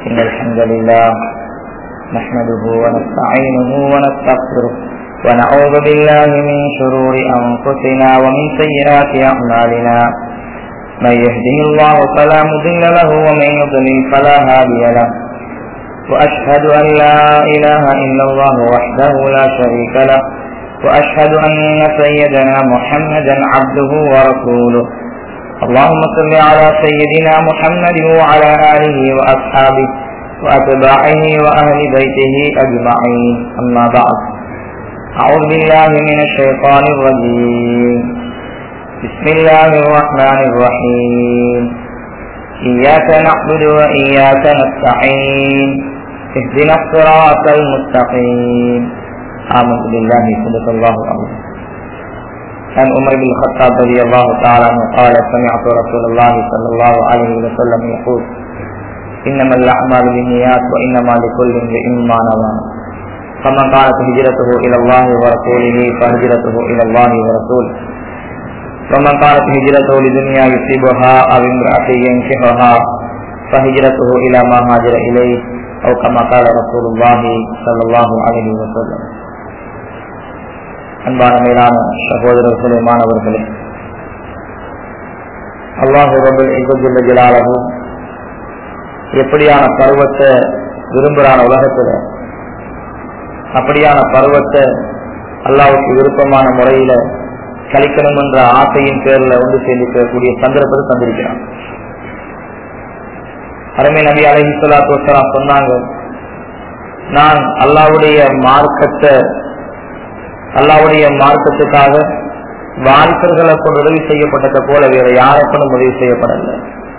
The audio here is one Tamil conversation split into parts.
إن الحمد لله نحمده ونستعينه ونستغفره ونعوذ بالله من شرور أنفسنا ومن سيئات أعمالنا من يهده الله فلا مضل له ومن يضلل فلا هادي له وأشهد أن لا إله إلا الله وحده لا شريك له وأشهد أن سيدنا محمدا عبده ورسوله اللهم صل على سيدنا محمد وعلى آله وأصحابه وأتباعه وأهل بيته أجمعين أما بعد أعوذ بالله من الشيطان الرجيم بسم الله الرحمن الرحيم إياك نعبد وإياك نستعين اهدنا الصراط المستقيم آمنت بالله صدق الله العظيم عن عمر بن الخطاب رضي الله تعالى عنه قال سمعت رسول الله صلى الله عليه وسلم يقول انما الاعمال بالنيات وانما لكل امرئ ما نوى فمن قالت هجرته الى الله ورسوله فهجرته الى الله ورسوله ومن قالت هجرته لدنيا يصيبها او امرأة ينكحها فهجرته الى ما هاجر اليه او كما قال رسول الله صلى الله عليه وسلم அன்பான மேலான சகோதரர்களே மாணவர்களே அல்லாஹு ரபுல் இபுல்ல ஜலாலகு எப்படியான பருவத்தை விரும்புகிறான உலகத்துல அப்படியான பருவத்தை அல்லாவுக்கு விருப்பமான முறையில கழிக்கணும் என்ற ஆசையின் பேர்ல ஒன்று சேர்ந்திருக்கக்கூடிய சந்தர்ப்பத்தை தந்திருக்கிறான் அருமை நபி அலஹி சொல்லாத்து வசலாம் சொன்னாங்க நான் அல்லாவுடைய மார்க்கத்தை அல்லாவுடைய மார்க்கத்துக்காக வாரிசர்களை கொண்டு உதவி செய்யப்பட்டதை போல வேற யாருக்கும் உதவி செய்யப்படல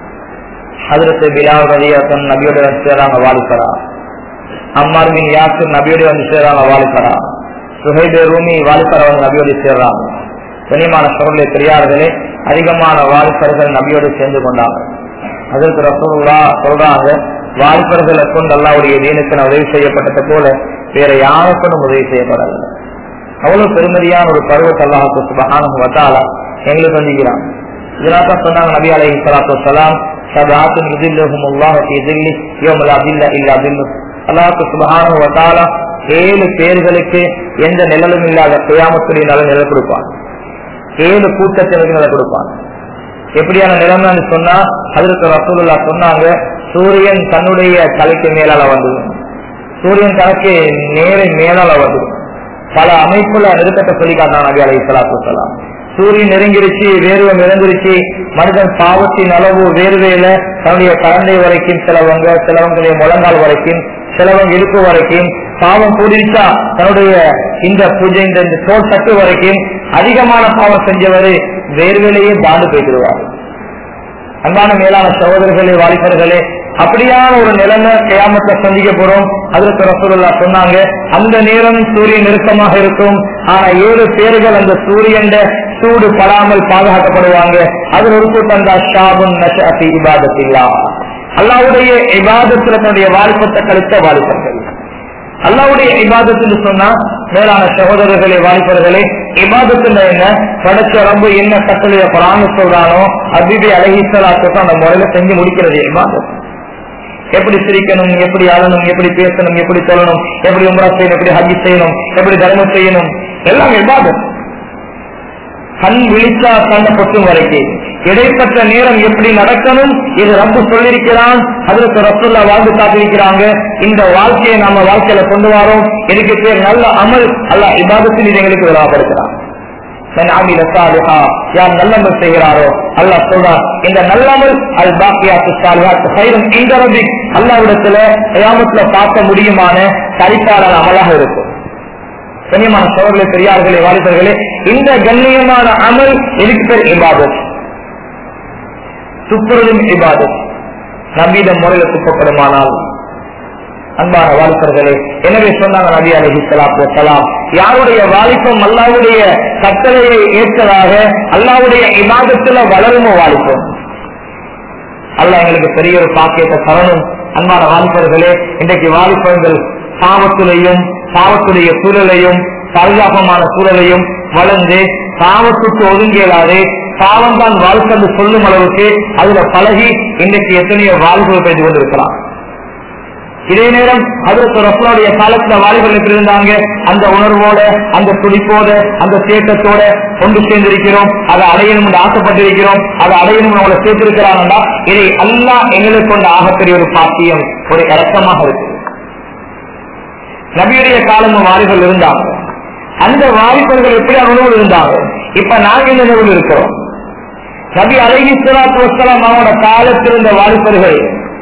ஹதரத்து பிலால் ரதியாசன் நபியோட வந்து சேராங்க வாலிபரா அம்மார் பின் யாசர் நபியோட வந்து சேராங்க வாலிபரா சுஹைபே ரூமி வாலிபரா வந்து நபியோட சேர்றாங்க கனிமான சோழலை பெரியார்களே அதிகமான வாலிபர்கள் நபியோடு சேர்ந்து கொண்டாங்க அதற்கு ரசூல்லா சொல்றாங்க வாலிபர்களை கொண்டு அல்லாவுடைய தீனுக்கு உதவி செய்யப்பட்டதை போல வேற யாருக்கும் உதவி செய்யப்படல அவ்வளவு பெருமதியான ஒரு பருவத்தை அல்லாஹு சுபஹானு வத்தாலா எங்களுக்கு வந்திக்கிறான் இதெல்லாம் தான் சொன்னாங்க நபி அலைஹி ஸலாத்து வஸலாம் சபாத்துன் யுதில்லுஹும் அல்லாஹ் ஃபீ ஸில்லி யௌமல் அதில்ல இல்லா தில்லு அல்லாஹ் சுபஹானு வத்தாலா ஏழு பேர்களுக்கு எந்த நிழலும் இல்லாத கியாமத்துடைய நல்ல நிழல் கொடுப்பான் ஏழு கூட்டத்தினருக்கு நிலை கொடுப்பான் எப்படியான நிலைமைன்னு சொன்னா அதற்கு ரசூலுல்லா சொன்னாங்க சூரியன் தன்னுடைய தலைக்கு மேலால வந்துடும் சூரியன் தலைக்கு நேரை மேலால வந்துடும் பல அமைப்புல நிறுத்தத்தை சொல்லி காட்டான் நபி அலை சலாத்து வலாம் சூரியன் நெருங்கிருச்சு வேர்வை நிறைந்துருச்சு மனிதன் பாவத்தின் அளவு வேர்வையில தன்னுடைய கலந்தை வரைக்கும் சிலவங்க சிலவங்களுடைய முழங்கால் வரைக்கும் சிலவங்க இடுப்பு வரைக்கும் பாவம் கூடிருச்சா தன்னுடைய இந்த பூஜை இந்த தோல் தட்டு வரைக்கும் அதிகமான பாவம் செஞ்சவர் வேர்வையிலேயே தாண்டு போய்த்திருவார் அன்பான மேலான சகோதரர்களே வாலிபர்களே அப்படியான ஒரு நிலைமை கியாமத்தை சந்திக்க போறோம் அதற்கு ரசூலுல்லா சொன்னாங்க அந்த நேரம் சூரியன் நெருக்கமாக இருக்கும் ஆனா ஏழு பேர்கள் அந்த சூரியன் சூடு படாமல் பாதுகாக்கப்படுவாங்க அதில் ஒரு கூட்டம் தான் ஷாபுன் நஷாத்தி இபாதத்தில்லா அல்லாவுடைய இபாதத்துல தன்னுடைய வாலிபத்தை கழித்த வாலிபர்கள் அல்லாவுடைய இபாதத்துன்னு சொன்னா மேலான சகோதரர்களே வாலிபர்களே இபாதத்துல என்ன படைச்ச ரொம்ப என்ன கட்டளைய பராம சொல்றானோ அபிபி அழகிசலாக்கு அந்த முறையில செஞ்சு முடிக்கிறது இபாதத் எப்படி சிரிக்கணும் எப்படி அழணும் எப்படி பேசணும் எப்படி சொல்லணும் எப்படி உமரா செய்யணும் எப்படி ஹஜி செய்யணும் எப்படி தர்மம் செய்யணும் எல்லாம் இபாதத் கண் விழிச்சா கண்ண பொட்டும் வரைக்கும் இடைப்பட்ட நேரம் எப்படி நடக்கணும் இது ரப்பு சொல்லியிருக்கிறான் அதற்கு ரசுல்லா வாழ்ந்து காட்டிருக்கிறாங்க இந்த வாழ்க்கையை நாம வாழ்க்கையில கொண்டு வரோம் இதுக்கு பேர் நல்ல அமல் அல்ல இபாதத்தில் இது எங்களுக்கு விழாப்படுத்துறான் யார் நல்லமல் செய்கிறாரோ அல்லா சொல்றான் இந்த நல்லமல் அல் பாக்கியாத்து சாலிஹாத் இந்த ரபி அல்லாவிடத்துல கயாமத்துல பார்க்க முடியுமான சரித்தாளர் அமலாக இருக்கும் கண்ணியமான சோழர்களே பெரியார்களே வாலிபர்களே இந்த கண்ணியமான அமல் இதுக்கு பேர் இபாதத் துப்புறதும் இபாதத் நம்பீத முறையில் துப்பப்படுமானால் அன்பான வாலிபர்களே எனவே சொன்னாங்க நபி அலஹி சலாத்து சலாம் யாருடைய வாலிப்பம் அல்லாவுடைய கட்டளையை ஏற்றதாக அல்லாவுடைய இபாதத்துல வளருமோ வாலிப்பம் அல்ல எங்களுக்கு பெரிய ஒரு பாக்கியத்தை தரணும் அன்பான வாலிபர்களே இன்றைக்கு வாலிபங்கள் பாவத்திலையும் பாவத்துடைய சூழலையும் பரிதாபமான சூழலையும் வளர்ந்து பாவத்துக்கு ஒதுங்கியலாது பாவம் தான் வாழ்க்கை சொல்லும் அளவுக்கு அதுல பழகி இன்றைக்கு எத்தனையோ வாழ்வுகள் பெய்து கொண்டிருக்கலாம் இதே நேரம் அதற்கு ரசனுடைய காலத்துல வாலிபர்கள் எப்படி இருந்தாங்க அந்த உணர்வோட அந்த துடிப்போட அந்த தேட்டத்தோட கொண்டு சேர்ந்திருக்கிறோம் அதை அடையணும் என்று ஆசைப்பட்டிருக்கிறோம் அதை அடையணும் அவங்களை சேர்த்திருக்கிறாங்கன்னா இதை அல்லா எங்களுக்கு கொண்ட ஆகப்பெரிய ஒரு பாக்கியம் ஒரு இறக்கமாக இருக்கு நபியுடைய காலமும் வாலிபர்கள் இருந்தாங்க அந்த வாலிபர்கள் எப்படி அவனோடு இருந்தாங்க இப்ப நாங்க இந்த நிலையில் இருக்கிறோம் நபி அலஹி சலாத்து வசலாம் அவனோட காலத்தில் இருந்த வாலிபர்கள்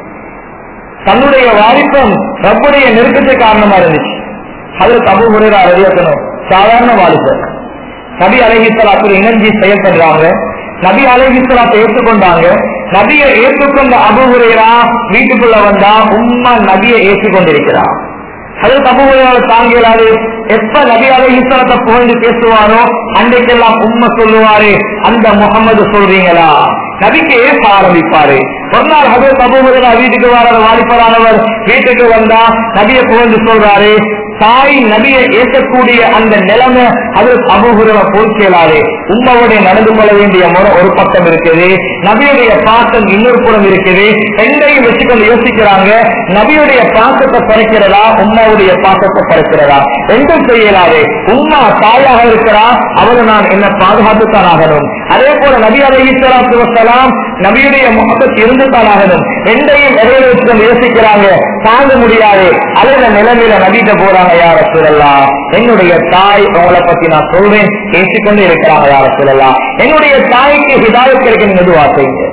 தன்னுடைய வாலிபம் ரப்புடைய நெருக்கத்துக்கு காரணமா இருந்துச்சு அது தபு முறையா அறியக்கணும் சாதாரண வாலிபர் நபி அலஹிஸ்லாத்துல இணைஞ்சி செயல்படுறாங்க நபி அலஹிஸ்லாத்தை ஏற்றுக்கொண்டாங்க நபியை ஏற்றுக்கொண்ட அபுகுரையரா வீட்டுக்குள்ள வந்தா உம்மா நபியை ஏற்றுக்கொண்டிருக்கிறார் அது தபுகுரையால தாங்கிறாரு எப்ப நபி அலஹிஸ்லாத்தை புகழ்ந்து பேசுவாரோ அன்றைக்கெல்லாம் உண்மை சொல்லுவாரு அந்த முகமது சொல்றீங்களா நபிக்கு ஏற்க ஆரம்பிப்பாரு ஒரு நாள் ஹபீர் அபூபுரா வீட்டுக்கு வர வாலிபரானவர் வீட்டுக்கு வந்தா நபியை புகழ்ந்து சொல்றாரு தாய் நபியை ஏற்கக்கூடிய அந்த நிலைமை அது அபூபுரவ போல் கேளாது உண்மையோட நடந்து கொள்ள வேண்டிய முறை ஒரு பக்கம் இருக்குது நபியுடைய பாசம் இன்னொரு புறம் இருக்குது ரெண்டையும் வச்சுக்கொண்டு யோசிக்கிறாங்க நபியுடைய பாசத்தை பறிக்கிறதா உண்மாவுடைய பாசத்தை பறிக்கிறதா ரெண்டும் செய்யலாது உண்மா தாயாக இருக்கிறா அவரை நான் என்ன பாதுகாத்து தான் ஆகணும் அதே போல நபி அலைஹிஸ்ஸலாத்து வஸலாம் நபியுடைய முகத்தில் இருந்து தான் ஆகணும் ரெண்டையும் இடையில வச்சுக்கொண்டு யோசிக்கிறாங்க தாங்க முடியாது அலைத நிலைமையில நபிட்ட போறாங்க யார சொல்லலாம் என்னுடைய தாய் உங்களை பத்தி நான் சொல்றேன் பேசிக்கொண்டு இருக்கிறாங்க யார சொல்லலாம் என்னுடைய தாய்க்கு ஹிதாயத் கிடைக்கும் மெதுவா செய்யுங்க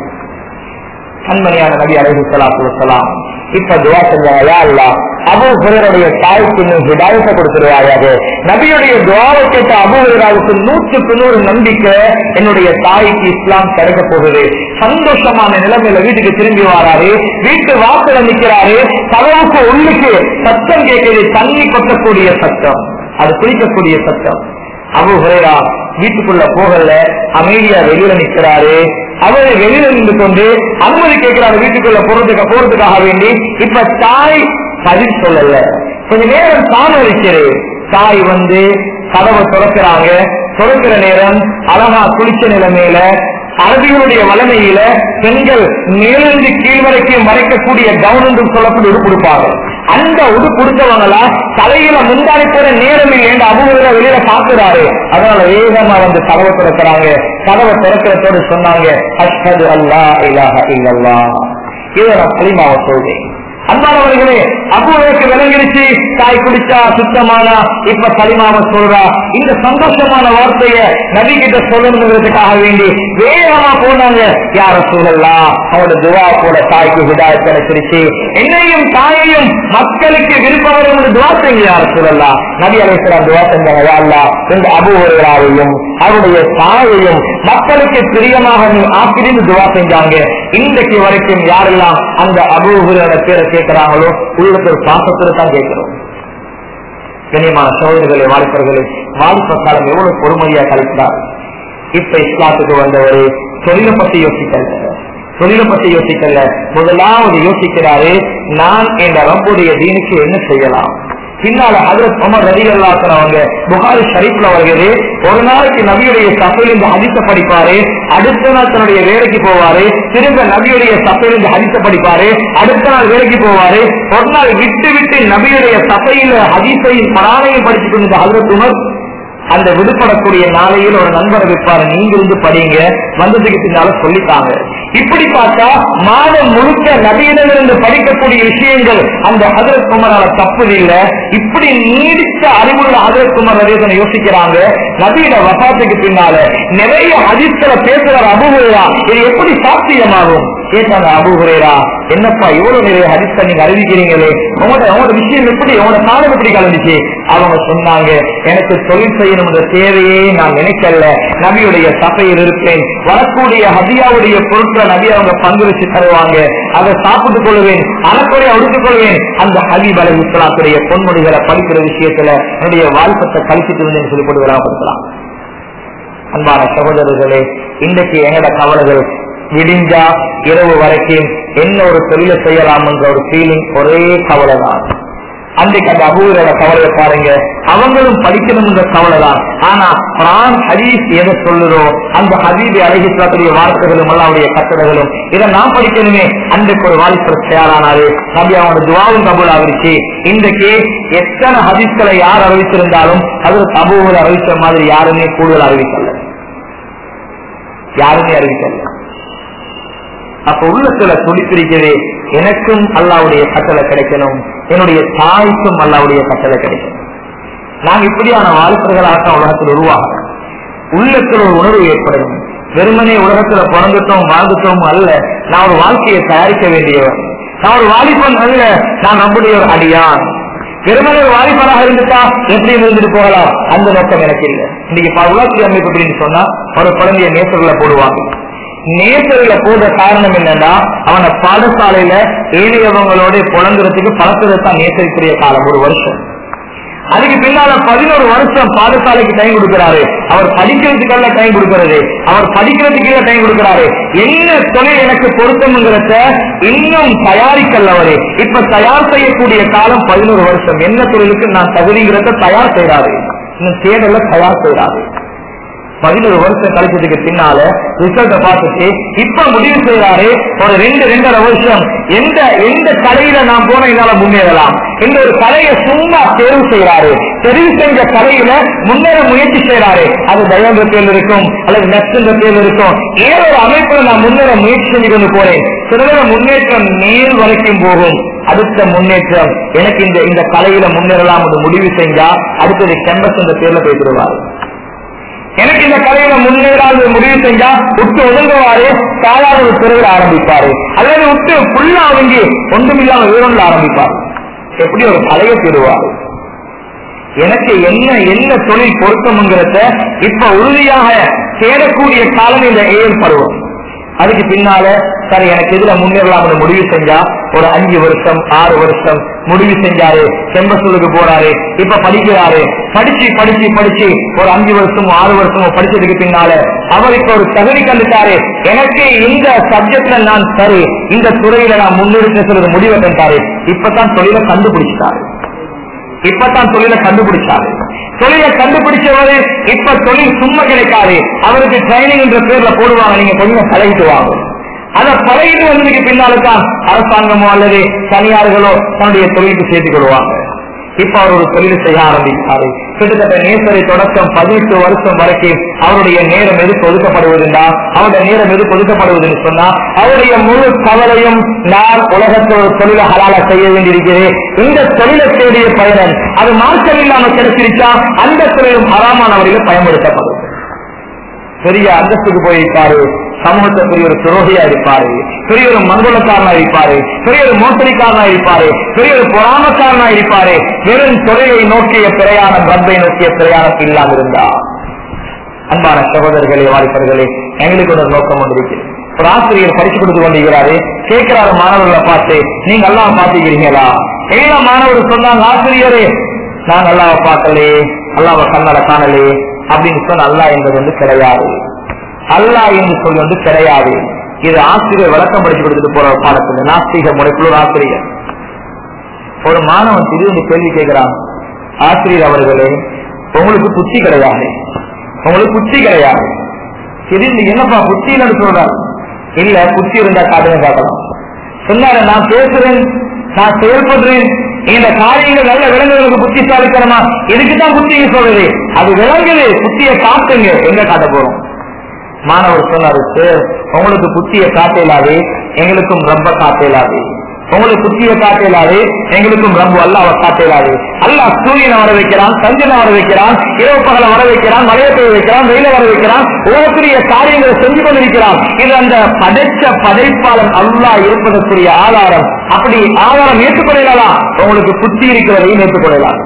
கண்மணியான நபி அலைஹி ஸலாத்து வஸலாம் இப்ப துவா செஞ்சாங்க யா அல்லாஹ் அபூ ஹுரைரடைய தாய்க்கு நீ ஹிதாயத்தை கொடுத்துருவாயாக நபியுடைய துவாவை கேட்ட அபூ ஹுரைராவுக்கு நூற்றுக்கு நூறு நம்பிக்கை என்னுடைய தாய்க்கு இஸ்லாம் கிடைக்க போகுது சந்தோஷமான நிலைமையில வீட்டுக்கு திரும்பி வராரு வீட்டு வாசல நிக்கிறாரு கதவுக்கு உள்ளுக்கு சத்தம் கேட்குது தண்ணி கொட்டக்கூடிய சத்தம் அது குளிக்கக்கூடிய சத்தம் அபு ஹுரேரா வீட்டுக்குள்ள போகல அமைதியா வெளியில நிக்கிறாரு அவரு வெளியில நின்று கொண்டு அனுமதி கேட்கிறாரு வீட்டுக்குள்ள போறதுக்கு போறதுக்காக வேண்டி இப்ப தாய் பதில் சொல்லல கொஞ்ச நேரம் தாமதிக்கிறது தாய் வந்து கதவை திறக்கிறாங்க திறக்கிற நேரம் அழகா குளிச்ச நிலைமையில அரபிகளுடைய வளமையில பெண்கள் மேலிருந்து கீழ் வரைக்கும் மறைக்கக்கூடிய கவுன் என்று சொல்லக்கூடிய உடுப்பு கொடுப்பாங்க அந்த உடு கொடுத்தவங்களா தலையில முந்தாடி போற நேரம் இல்லைன்னு அபுகளை வெளியில பாக்குறாரு அதனால வேகமா வந்து கதவை திறக்கிறாங்க கதவை திறக்கிறதோடு சொன்னாங்க அஷ்ஹது அல்லா இலாஹ இல்லல்லா இதை நான் களிமாவை சொல்றேன் அன்பானவர்களே அபூருக்கு விளங்கிடுச்சு தாய் குடிச்சா சுத்தமானா இப்ப களிமாவ சொல்றா இந்த சந்தோஷமான வார்த்தைய நபி கிட்ட சொல்லணுங்கிறதுக்காக வேண்டி வேகமா போனாங்க யார சொல்லலாம் அவனோட துவா போல தாய்க்கு விடாய் கிடைச்சிருச்சு என்னையும் தாயையும் மக்களுக்கு விருப்பவரும் துவா செஞ்சு யார சொல்லலாம் நபி அலைசலாம் துவா செஞ்சாங்க யா அல்லாஹ் இந்த அபூவராவையும் அவருடைய தாயையும் மக்களுக்கு பிரியமாக நீ ஆக்கிரிந்து துவா செஞ்சாங்க இன்றைக்கு வரைக்கும் யாரெல்லாம் அந்த அபூஹுரோட பேரை கேட்கிறாங்களோ உள்ளத்தில் பாசத்துல தான் கேட்கிறோம் கண்ணியமான சோதனைகளே வாலிபர்களே வாலிப காலம் எவ்வளவு பொறுமையா கழிக்கிறார் இப்ப இஸ்லாத்துக்கு வந்தவர் தொழிலை பத்தி யோசிக்கல தொழிலை பத்தி யோசிக்கல முதலாவது யோசிக்கிறாரு நான் என் ரப்புடைய தீனுக்கு என்ன செய்யலாம் பின்னால ஹதரத் உமர் ரதி அவங்க புகாரி ஷரீப்ல வருகிறது ஒரு நாளைக்கு நபியுடைய சபையில் இந்த ஹதித்த படிப்பாரு அடுத்த நாள் தன்னுடைய வேலைக்கு போவாரு திரும்ப நபியுடைய சபையில் இந்த ஹதித்த படிப்பாரு அடுத்த நாள் வேலைக்கு போவாரு ஒரு நாள் விட்டு விட்டு நபியுடைய சபையில ஹதீஸையும் பராணையும் படிச்சுட்டு இருந்த ஹதரத் உமர் அந்த விடுபடக்கூடிய நாளையில் ஒரு நண்பரை வைப்பாரு நீங்க இருந்து படிங்க வந்ததுக்கு பின்னால சொல்லித்தாங்க இப்படி பார்த்தா மாதம் முழுக்க நபியிடமிருந்து படிக்கக்கூடிய விஷயங்கள் அந்த ஹதரத் குமரால தப்பு இல்லை இப்படி நீடித்த அறிவுள்ள ஹதரத் குமர் ரதேசனை யோசிக்கிறாங்க நபியிட வசாத்துக்கு பின்னால நிறைய ஹதீஸ்களை பேசுறார் அபுகுரா இது எப்படி சாத்தியமாகும் கேட்டாங்க அபுகுரேரா என்னப்பா இவ்வளவு நிறைய ஹதீஸ்களை நீங்க அறிவிக்கிறீங்களே உங்களோட உங்களோட விஷயம் எப்படி உங்களோட காலம் எப்படி கலந்துச்சு அவங்க சொன்னாங்க எனக்கு தொழில் செய்யணும் என்ற தேவையே நான் நினைக்கல நபியுடைய சபையில் இருப்பேன் வரக்கூடிய ஹதியாவுடைய பொருட்களை நபி அவங்க பங்கு வச்சு தருவாங்க அதை சாப்பிட்டுக் கொள்வேன் அறக்குறைய உடுத்துக் கொள்வேன் அந்த ஹபீப் அலி இஸ்லாத்துடைய பொன்மொழிகளை படிக்கிற விஷயத்துல என்னுடைய வாழ்க்கத்தை கழிச்சிட்டு இருந்தேன்னு சொல்லி போட்டு விளாபடுத்தலாம் அன்பான சகோதரர்களே இன்றைக்கு எங்கட கவலைகள் விடிஞ்சா இரவு வரைக்கும் என்ன ஒரு தொழிலை செய்யலாம் என்ற ஒரு ஃபீலிங் ஒரே கவலை தான் அன்றைக்கு அந்த அபூரோட கவலையை பாருங்க அவங்களும் படிக்கணும்ன்ற கவலை தான் ஆனா குரான் ஹதீஸ் எதை சொல்லுதோ அந்த ஹதீபை அழகிஸ்லாத்துடைய வார்த்தைகளும் அல்லாவுடைய கட்டளைகளும் இதை நான் படிக்கணுமே அன்றைக்கு ஒரு வாலிபர் தயாரானாரு நபி அவனோட துவாவும் கபூல் ஆகிருச்சு இன்றைக்கு எத்தனை ஹதீஸ்களை யார் அறிவித்திருந்தாலும் அது அபூவில் அறிவித்த மாதிரி யாருமே கூடுதல் அறிவிக்கல யாருமே அறிவிக்கல அப்ப உள்ளத்துல துடிப்பிருக்கிறது எனக்கும் அல்லாவுடைய கட்டளை கிடைக்கணும் என்னுடைய தாய்க்கும் அல்லாவுடைய கட்டளை கிடைக்கணும் நாங்க இப்படியான வாழ்க்கைகளாக உலகத்தில் உருவாகணும் உள்ளத்தில் ஒரு உணர்வு ஏற்படணும் வெறுமனே உலகத்துல பிறந்துட்டோம் வாழ்ந்துட்டோம் அல்ல நான் ஒரு வாழ்க்கையை தயாரிக்க வேண்டியவர் நான் ஒரு வாலிபன் அல்ல நான் நம்முடைய ஒரு அடியான் வெறுமனே ஒரு வாலிபனாக இருந்துட்டா எப்படி இருந்துட்டு போகலாம் அந்த நோக்கம் எனக்கு இல்லை இன்னைக்கு பல உலகத்தில் அமைப்பு அப்படின்னு சொன்னா ஒரு குழந்தைய நேசர்களை போடுவாங்க நேசர்களை போடுற காரணம் என்னன்னா அவனை பாடசாலையில ஏழையவங்களோட புலங்குறதுக்கு பழக்கத்தான் நேசரிக்குரிய காலம் ஒரு வருஷம் அதுக்கு பின்னால பதினோரு வருஷம் பாடசாலைக்கு டைம் கொடுக்கிறாரு அவர் படிக்கிறதுக்கெல்லாம் டைம் கொடுக்கிறது அவர் படிக்கிறதுக்கு டைம் கொடுக்கிறாரு என்ன தொழில் எனக்கு பொருத்தம்ங்கிறத இன்னும் தயாரிக்கல அவரு இப்ப தயார் செய்யக்கூடிய காலம் பதினோரு வருஷம் என்ன தொழிலுக்கு நான் தகுதிங்கிறத தயார் செய்யறாரு இன்னும் தேடல தயார் செய்யறாரு பதினோரு வருஷம் கழிச்சதுக்கு பின்னால ரிசல்ட்ட பார்த்துட்டு இப்ப முடிவு செய்யறாரு ஒரு ரெண்டு ரெண்டரை வருஷம் எந்த எந்த கலையில நான் போன என்னால முன்னேறலாம் இந்த ஒரு கலையை சும்மா தேர்வு செய்யறாரு தெரிவு செஞ்ச கலையில முன்னேற முயற்சி செய்யறாரு அது தயன்ற பேர்ல இருக்கும் அல்லது நெக்ஸ்ட் பேர்ல இருக்கும் ஏதோ ஒரு அமைப்புல நான் முன்னேற முயற்சி செஞ்சு கொண்டு போறேன் சில முன்னேற்றம் மேல் வரைக்கும் போகும் அடுத்த முன்னேற்றம் எனக்கு இந்த இந்த கலையில முன்னேறலாம் என்று முடிவு செஞ்சா அடுத்தது கேம்பஸ் என்ற பேர்ல பேசிடுவாரு எனக்கு இந்த கலையில முன்னேறாது முடிவு செஞ்சா விட்டு ஒதுங்குவாரு சாதாரண ஒரு துறையில் ஆரம்பிப்பாரு அல்லது விட்டு புல்லா ஒதுங்கி ஒன்றுமில்லாம வேறொன்று ஆரம்பிப்பாரு எப்படி ஒரு கலையை பெறுவாரு எனக்கு என்ன என்ன தொழில் பொருத்தம்ங்கிறத இப்ப உறுதியாக தேடக்கூடிய காலம் இந்த ஏழு பருவம் அதுக்கு பின்னால சரி எனக்கு இதுல முன்னேறலாம் முடிவு செஞ்சா ஒரு அஞ்சு வருஷம் ஆறு வருஷம் முடிவு செஞ்சாரு செம்பசூலுக்கு போறாரு இப்ப படிக்கிறாரு படிச்சு படிச்சு படிச்சு ஒரு அஞ்சு வருஷமோ ஆறு வருஷமோ படிச்சதுக்கு பின்னால அவருக்கு ஒரு தகுதி கண்டுட்டாரு எனக்கு இந்த சப்ஜெக்ட்ல நான் சரி இந்த துறையில நான் முன்னெடுத்து சொல்றது முடிவை கண்டாரு இப்பதான் தொழிலை கண்டுபிடிச்சிட்டாரு இப்பதான் தொழிலை கண்டுபிடிச்சாரு தொழிலை கண்டுபிடிச்சவரு இப்ப தொழில் சும்மா கிடைக்காது அவருக்கு ட்ரைனிங் என்ற பேர்ல போடுவாங்க நீங்க கொஞ்சம் பழகிட்டு வாங்க அத பழகிட்டு வந்ததுக்கு பின்னால்தான் அரசாங்கமோ அல்லது தனியார்களோ தன்னுடைய தொழிலுக்கு சேர்த்துக் கொள்வாங்க இப்ப அவர் ஒரு தொழில் செய்ய ஆரம்பித்தாரு கிட்டத்தட்ட நேசரை தொடக்கம் பதினெட்டு வருஷம் வரைக்கும் அவருடைய நேரம் எது ஒதுக்கப்படுவதுண்டா அவருடைய நேரம் எது ஒதுக்கப்படுவதுன்னு சொன்னா அவருடைய முழு கவலையும் நான் உலகத்தில் ஒரு தொழிலை ஹலால செய்ய வேண்டியிருக்கிறேன் இந்த தொழிலை தேடிய பயணம் அது மாற்றம் இல்லாம கிடைச்சிருச்சா அந்த தொழிலும் ஹராமானவர்கள் பயன்படுத்தப்படும் பெரிய அந்தஸ்துக்கு போயிருப்பாரு சமூகத்தை பெரிய ஒரு துரோகியா இருப்பாரு பெரிய ஒரு மங்களக்காரனா இருப்பாரு பெரிய ஒரு மோசடிக்காரனா இருப்பாரு பெரிய ஒரு பொறாமக்காரனா இருப்பாரு வெறும் துறையை நோக்கிய பிரயாணம் ரப்பை நோக்கிய பிரயாணம் இல்லாம இருந்தா அன்பான சகோதரர்களே வாலிபர்களே எங்களுக்கு ஒரு நோக்கம் வந்திருக்கு ஒரு ஆசிரியர் படிச்சு கொடுத்து கொண்டிருக்கிறாரு கேட்கிறாரு மாணவர்களை பார்த்து நீங்க எல்லாம் பாத்துக்கிறீங்களா எல்லா மாணவர் சொன்னாங்க ஆசிரியரே நான் அல்லாவை பார்க்கலே அல்லாவை கண்ணட காணலே அப்படின்னு சொன்ன அல்லா என்பது வந்து கிடையாது அல்லா என்று சொல்லி வந்து கிடையாது இது ஆசிரியர் விளக்கம் படிச்சு கொடுத்துட்டு போற ஒரு பாடத்துல நாஸ்திக முறைக்குள்ள ஒரு ஆசிரியர் ஒரு மாணவன் திடீர்னு கேள்வி கேட்கிறான் ஆசிரியர் அவர்களே உங்களுக்கு புத்தி கிடையாது உங்களுக்கு புத்தி கிடையாது திடீர்னு என்னப்பா புத்தி இல்லைன்னு சொல்றாரு இல்ல புத்தி இருந்தா காட்டுங்க பார்க்கலாம் சொன்னாரு நான் பேசுறேன் நான் செயல்படுறேன் இந்த காரியங்கள் நல்ல விலங்குகளுக்கு புத்திசாலித்தனமா இதுக்குதான் புத்தியை சொல்றது அது விலங்குது புத்தியை காட்டுங்க எங்க காட்ட போறோம் மாணவர் சொன்னாரு சார் உங்களுக்கு புத்தியை காட்ட இயலாது எங்களுக்கும் ரொம்ப காட்ட இயலாது உங்களுக்கு புத்தியை காட்ட இயலாது எங்களுக்கும் ரொம்ப அல்லாவை காட்ட இயலாது அல்லாஹ் சூரியனை வர வைக்கிறான் சந்திரனை வர வைக்கிறான் இரவு பகலை வர வைக்கிறான் மழையை பெய்ய வைக்கிறான் வெயில வர வைக்கிறான் உலகத்துடைய காரியங்களை செஞ்சு கொண்டிருக்கிறான் இது அந்த படைச்ச படைப்பாளன் அல்லாஹ் இருப்பதற்குரிய ஆதாரம் அப்படி ஆதாரம் ஏற்றுக்கொள்ளலாம் உங்களுக்கு புத்தி இருக்கிறதையும் ஏற்றுக்கொள்ளலாம்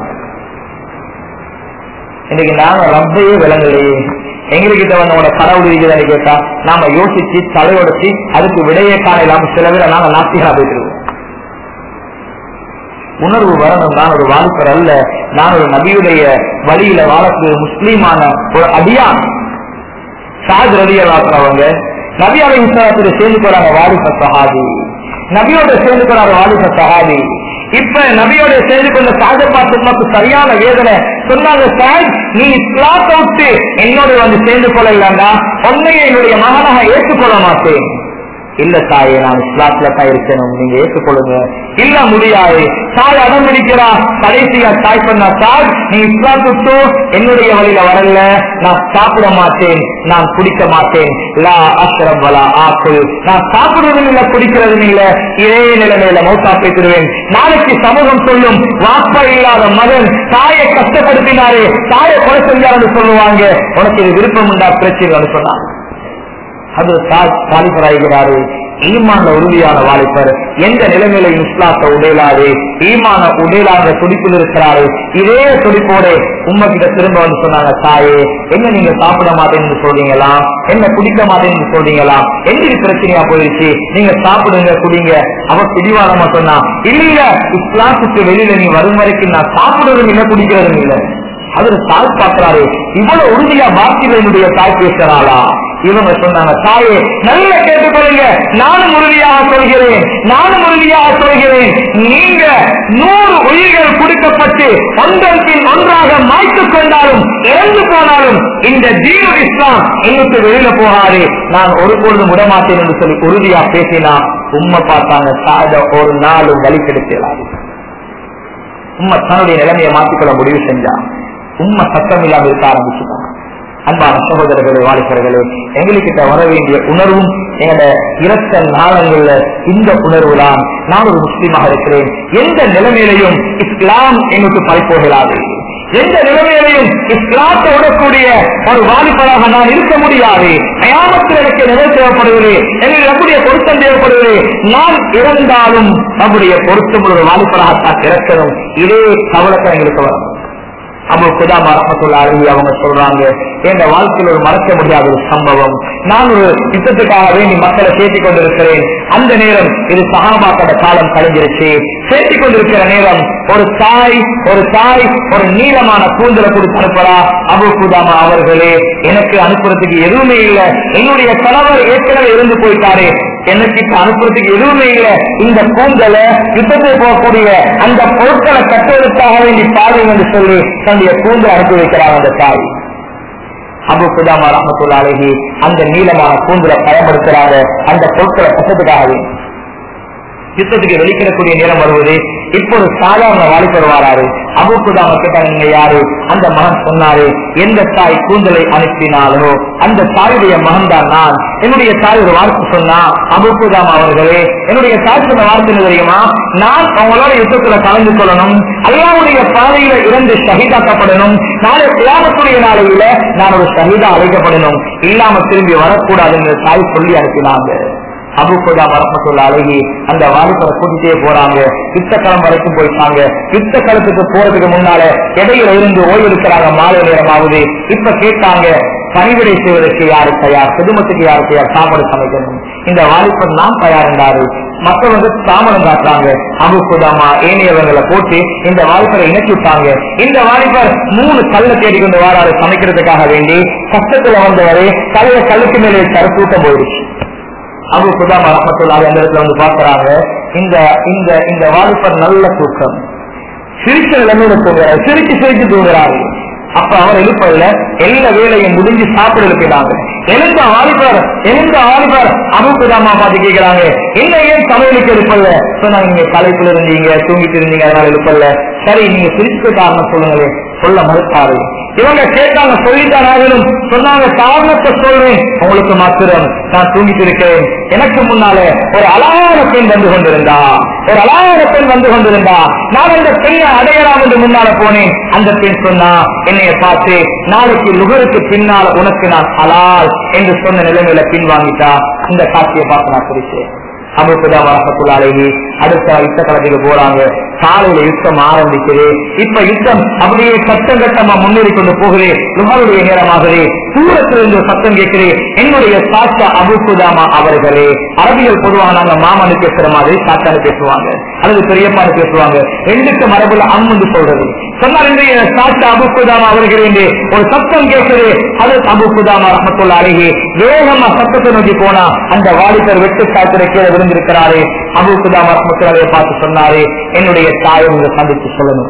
இன்னைக்கு நாங்க ரப்பையே விளங்கலையே எங்ககிட்ட வந்து உங்களோட கடவுள் இருக்குதுன்னு கேட்டா நாம யோசிச்சு தலையோடச்சு அதுக்கு விடையே காணலாம் சில பேரை நாங்க நாஸ்திகா போயிட்டு உணர்வு வரணும் நான் ஒரு வாலிபர் அல்ல நான் ஒரு நபியுடைய வழியில வாழக்கூடிய முஸ்லீமான ஒரு அடியான் சாத் ரவி அவங்க நபி அலை சேர்ந்து போறாங்க வாலிப சஹாபி நபியோட சேர்ந்து போறாங்க வாலிப சஹாபி இப்ப நபியோட சேர்ந்து கொண்ட சாஜப்பா சும்மாக்கு சரியான வேதனை சொன்னாங்க சார் நீ இஸ்லாத்தை விட்டு என்னோட வந்து சேர்ந்து கொள்ள இல்லண்டா உன்னைய என்னுடைய மகனாக ஏற்றுக்கொள்ள மாட்டேன் இல்ல தாயே நான் இஸ்லாத்துல தான் இருக்கணும் நீங்க ஏற்றுக்கொள்ளுங்க இல்ல முடியாது தாய் அடம் பிடிக்கிறா கடைசியா தாய் சொன்னா தாய் நீ இஸ்லாம் விட்டு என்னுடைய வழியில வரல நான் சாப்பிட மாட்டேன் நான் குடிக்க மாட்டேன் லா அஷ்ரம் வலா ஆக்குல் நான் சாப்பிடுறதும் இல்ல குடிக்கிறதும் இல்ல இதே நிலைமையில மௌத்தா பேசிடுவேன் நாளைக்கு சமூகம் சொல்லும் வாப்பா இல்லாத மகன் தாயை கஷ்டப்படுத்தினாரு தாயை கொலை செஞ்சாருன்னு சொல்லுவாங்க உனக்கு இது விருப்பம் உண்டா பிரச்சனை சொன்னாங்க அது வாலிபராகிறாரு ஈமான உறுதியான வாலிபர் எந்த நிலைமையில இஸ்லாத்தை உடையலாது ஈமான உடையலாத துடிப்பில் இருக்கிறாரு இதே துடிப்போட உண்மைகிட்ட திரும்ப வந்து சொன்னாங்க தாயே என்ன நீங்க சாப்பிட மாட்டேன்னு சொல்றீங்களா என்ன குடிக்க மாட்டேன்னு சொல்றீங்களா எங்க பிரச்சனையா போயிடுச்சு நீங்க சாப்பிடுங்க குடிங்க அவ பிடிவாதமா சொன்னா இல்ல இஸ்லாத்துக்கு வெளியில நீ வரும் வரைக்கும் நான் சாப்பிடுறதும் இல்லை குடிக்கிறதும் இல்லை அதுல தாய் பார்க்கிறாரு இவ்வளவு உறுதியா பாக்கியனுடைய தாய் பேசுறாளா இவங்க சொன்னாங்க தாயே நல்ல கேட்டுக்கொள்ளுங்க நானும் உறுதியாக சொல்கிறேன் நானும் உறுதியாக சொல்கிறேன் நீங்க நூறு உயிர்கள் கொடுக்கப்பட்டு ஒன்றன் பின் ஒன்றாக மாய்த்துக் கொண்டாலும் இறந்து போனாலும் இந்த தீனு இஸ்லாம் இன்னுக்கு வெளியில போகாது நான் ஒருபொழுதும் விடமாட்டேன் என்று சொல்லி உறுதியா பேசினா உண்மை பார்த்தாங்க சாத ஒரு நாளும் வழி கிடைக்கிறாரு உண்மை தன்னுடைய நிலைமையை மாற்றிக்கொள்ள முடிவு செஞ்சா உண்மை சத்தம் இல்லாமல் இருக்க ஆரம்பிச்சுட்டாங்க அன்பான சகோதரர்களே வாலிபர்களே எங்களுக்கிட்ட வர வேண்டிய உணர்வும் எங்களோட இரத்த நாளங்கள்ல இந்த உணர்வு தான் நான் ஒரு முஸ்லீமாக இருக்கிறேன் எந்த நிலைமையிலையும் இஸ்லாம் எங்களுக்கு பறிப்போகலாது எந்த நிலைமையிலையும் இஸ்லாத்தை விடக்கூடிய ஒரு வாலிபராக நான் இருக்க முடியாது கயாமத்தில் எனக்கு நிலை தேவைப்படுவது எனக்கு நம்முடைய பொருத்தம் தேவைப்படுவது நான் இறந்தாலும் நம்முடைய பொருத்தம் ஒரு வாலிபராகத்தான் இறக்கணும் இதே கவலத்தை எங்களுக்கு வரும் அபு குதாமா ரஹமத்துல்லா அலி அவங்க சொல்றாங்க என் வாழ்க்கையில் ஒரு மறக்க முடியாத ஒரு சம்பவம் நான் ஒரு யுத்தத்துக்காக வேண்டி மக்களை சேர்த்திக் கொண்டிருக்கிறேன் அந்த நேரம் இது சகாபாக்கட காலம் கழிஞ்சிருச்சு சேர்த்திக் கொண்டிருக்கிற நேரம் ஒரு தாய் ஒரு தாய் ஒரு நீளமான கூந்தலை கொடுத்து அனுப்புறா அபு குதாமா அவர்களே எனக்கு அனுப்புறதுக்கு எதுவுமே இல்லை என்னுடைய கணவர் ஏற்கனவே இருந்து போயிட்டாரு எனக்கு இப்ப அனுப்புறதுக்கு எதுவுமே இல்லை இந்த கூந்தலை யுத்தத்தை போகக்கூடிய அந்த பொருட்களை கட்டுவதற்காக வேண்டி பாருங்க என்று சொல்லி தன்னுடைய கூந்தல் அனுப்பி வைக்கிறார் அந்த தாய் அபு குதாமா ரஹமத்துல்லா அழகி அந்த நீளமான கூந்தலை பயன்படுத்துறாங்க அந்த பொருட்களை கட்டத்துக்காக வேண்டி யுத்தத்துக்கு வெளிக்கிடக்கூடிய நேரம் வருவது இப்போது சாதாரண வாலிபர் வாராரு அபுக்குதாம கேட்டாங்க நீங்க யாரு அந்த மகன் சொன்னாரு எந்த தாய் கூந்தலை அனுப்பினாலோ அந்த தாயுடைய மகன் தான் நான் என்னுடைய தாய் ஒரு வார்த்தை சொன்னா அபுக்குதாம் அவர்களே என்னுடைய தாய் சொன்ன வார்த்தை என்ன தெரியுமா நான் அவங்களோட யுத்தத்துல கலந்து கொள்ளணும் அல்லாவுடைய பாதையில இருந்து ஷஹீதாக்கப்படணும் நாளை கிராமத்துடைய நாளையில நான் ஒரு ஷஹீதா அழைக்கப்படணும் இல்லாம திரும்பி வரக்கூடாதுன்னு தாய் சொல்லி அனுப்பினாங்க அபுக்குதா வரப்பட்டுள்ள அழகி அந்த வாலிபரை கூட்டிட்டே போறாங்க யுத்த களம் வரைக்கும் போயிட்டாங்க யுத்த களத்துக்கு போறதுக்கு முன்னால இடையில இருந்து ஓய்வு எடுக்கிறாங்க மாலை நேரமாவது இப்ப கேட்டாங்க பணிவிடை செய்வதற்கு யாரு தயார் குடும்பத்துக்கு யாரு தயார் சாப்பாடு சமைக்கணும் இந்த வாலிபர் நாம் தயார்ந்தாரு மற்றவங்க தாமதம் காட்டுறாங்க அபுக்குதாமா ஏனையவர்களை போட்டு இந்த வாலிபரை இணைச்சி விட்டாங்க இந்த வாலிபர் மூணு கல்ல தேடி கொண்டு வாராரு சமைக்கிறதுக்காக வேண்டி கஷ்டத்துல வந்தவரே தலைய கல்லுக்கு மேலே தரக்கூட்டம் போயிடுச்சு அபு குதாமா ரஹமத்துல்லாஹி அந்த இடத்துல வந்து பாக்குறாங்க இந்த இந்த இந்த வாலிபர் நல்ல தூக்கம் சிரிச்ச நிலைமையில தூங்குறாரு சிரிச்சு சிரிச்சு தூங்குறாரு அப்ப அவர் எழுப்பதுல எல்லா வேலையும் முடிஞ்சு சாப்பிட எழுப்பினாங்க எழுந்த வாலிபர் எழுந்த வாலிபர் அபு குதாமா பார்த்து கேட்கிறாங்க என்ன ஏன் சமையலுக்கு எழுப்பல சொன்னாங்க நீங்க தலைப்புல இருந்தீங்க தூங்கிட்டு இருந்தீங்க அதனால எழுப்பல சரி நீங்க சிரிச்சுக்க காரணம் சொல்லுங்களே சொல்ல மறுத்தாரு இவங்க கேட்டாங்க சொல்லித்தான் ஆகணும் சொன்னாங்க காரணத்தை சொல்றேன் உங்களுக்கு மாத்திரம் நான் தூங்கிட்டு இருக்கிறேன் எனக்கு முன்னாலே ஒரு அழகான பெண் வந்து கொண்டிருந்தா ஒரு அழகான பெண் வந்து கொண்டிருந்தா நான் அந்த பெண்ணை அடையலாம் என்று முன்னால போனேன் அந்த பெண் சொன்னா என்னைய பார்த்து நாளைக்கு லுகருக்கு பின்னால் உனக்கு நான் ஹலால் என்று சொன்ன நிலைமையில பின்வாங்கிட்டா இந்த காட்சியை பார்த்து நான் குறிச்சேன் அபுக்குதா வரப்பட்டுள்ளாலேயே அடுத்த யுத்த களத்துக்கு போறாங்க காலையில யுத்தம் ஆரம்பிக்குது இப்ப யுத்தம் அப்படியே கட்டம் கட்டமா முன்னேறி கொண்டு போகுது லுகருடைய நேரமாகுது தூரத்திலிருந்து ஒரு சத்தம் கேட்குது என்னுடைய சாச்சா அபு குதாமா அவர்களே அரபியல் பொதுவாக நாங்க மாமனு பேசுற மாதிரி சாச்சான்னு பேசுவாங்க அல்லது பெரியப்பான்னு பேசுவாங்க ரெண்டுக்கு மரபுல அம்முன்னு சொல்றது சொன்னால் இன்றைய சாச்சா அபு குதாமா அவர்களே என்று ஒரு சத்தம் கேட்குது அது அபு குதாமா ரஹமத்துல்லா அழகி வேகமா சத்தத்தை நோக்கி போனா அந்த வாலிபர் வெட்டு சாத்திர கீழே விழுந்திருக்கிறாரு அபு குதாமா ரஹமத்துல்லாவை பார்த்து சொன்னாரு என்னுடைய தாயை நீங்க சந்திச்சு சொல்லணும்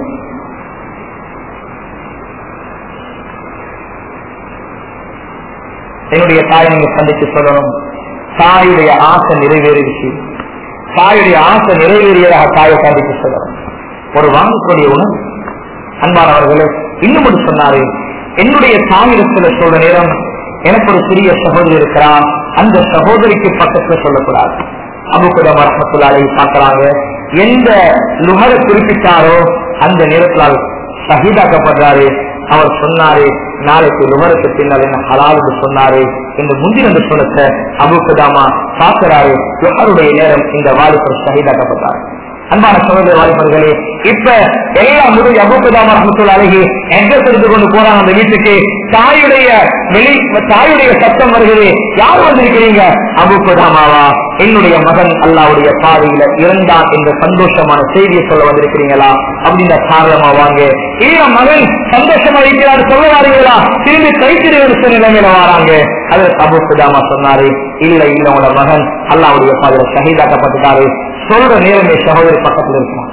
என்னுடைய தாயை நீங்க சந்திச்சு சொல்லணும் தாயுடைய ஆசை நிறைவேறிடுச்சு தாயுடைய ஆசை நிறைவேறியதாக தாயை சந்திச்சு சொல்லணும் ஒரு வாங்கக்கூடிய உணவு அன்பானவர்களே இன்னும் ஒன்று சொன்னாரு என்னுடைய தாயிடத்துல சொல்ற நேரம் எனக்கு ஒரு சிறிய சகோதரி இருக்கிறான் அந்த சகோதரிக்கு பக்கத்துல சொல்லக்கூடாது அபுக்குடம் ரஹமத்துல்லாலை பார்க்கறாங்க எந்த லுகரை குறிப்பிட்டாரோ அந்த நேரத்தில் சகிதாக்கப்படுறாரு அவர் சொன்னாரு நாளைக்கு லுகருக்கு பின்னால் என்ன ஹலால் என்று சொன்னாரு இந்த முந்தின என்று சொல்லத்த அபுக்குதாமா பார்க்கிறாரு லுகருடைய நேரம் இந்த வாலிபர் சகிதாக்கப்பட்டார் அன்பான சகோதர வாலிபர்களே இப்ப எல்லாம் முழு அபுக்குதாமா ரஹமத்துல்லா அழகி அட்ரஸ் எடுத்து கொண்டு போறாங்க அந்த வீட்டுக்கு தாயுடைய வெளி தாயுடைய சத்தம் வருகிறது யார் வந்திருக்கிறீங்க அபுக்குதாமாவா என்னுடைய மகன் அல்லாவுடைய பாதையில இருந்தான் என்ற சந்தோஷமான செய்தியை சொல்ல வந்திருக்கிறீங்களா அப்படின்ற காரணமா வாங்க இல்ல மகன் சந்தோஷமா இருக்கிறார் சொல்ல வாரீங்களா திரும்பி கைத்திரி நிலைமையில வராங்க அது அபுக்குதாமா சொன்னாரு இல்ல இல்ல உங்களோட மகன் அல்லாவுடைய பாதையில சகிதாக்கப்பட்டுட்டாரு சொல்ற நேரமே சகோதரி பக்கத்தில் இருக்கிறான்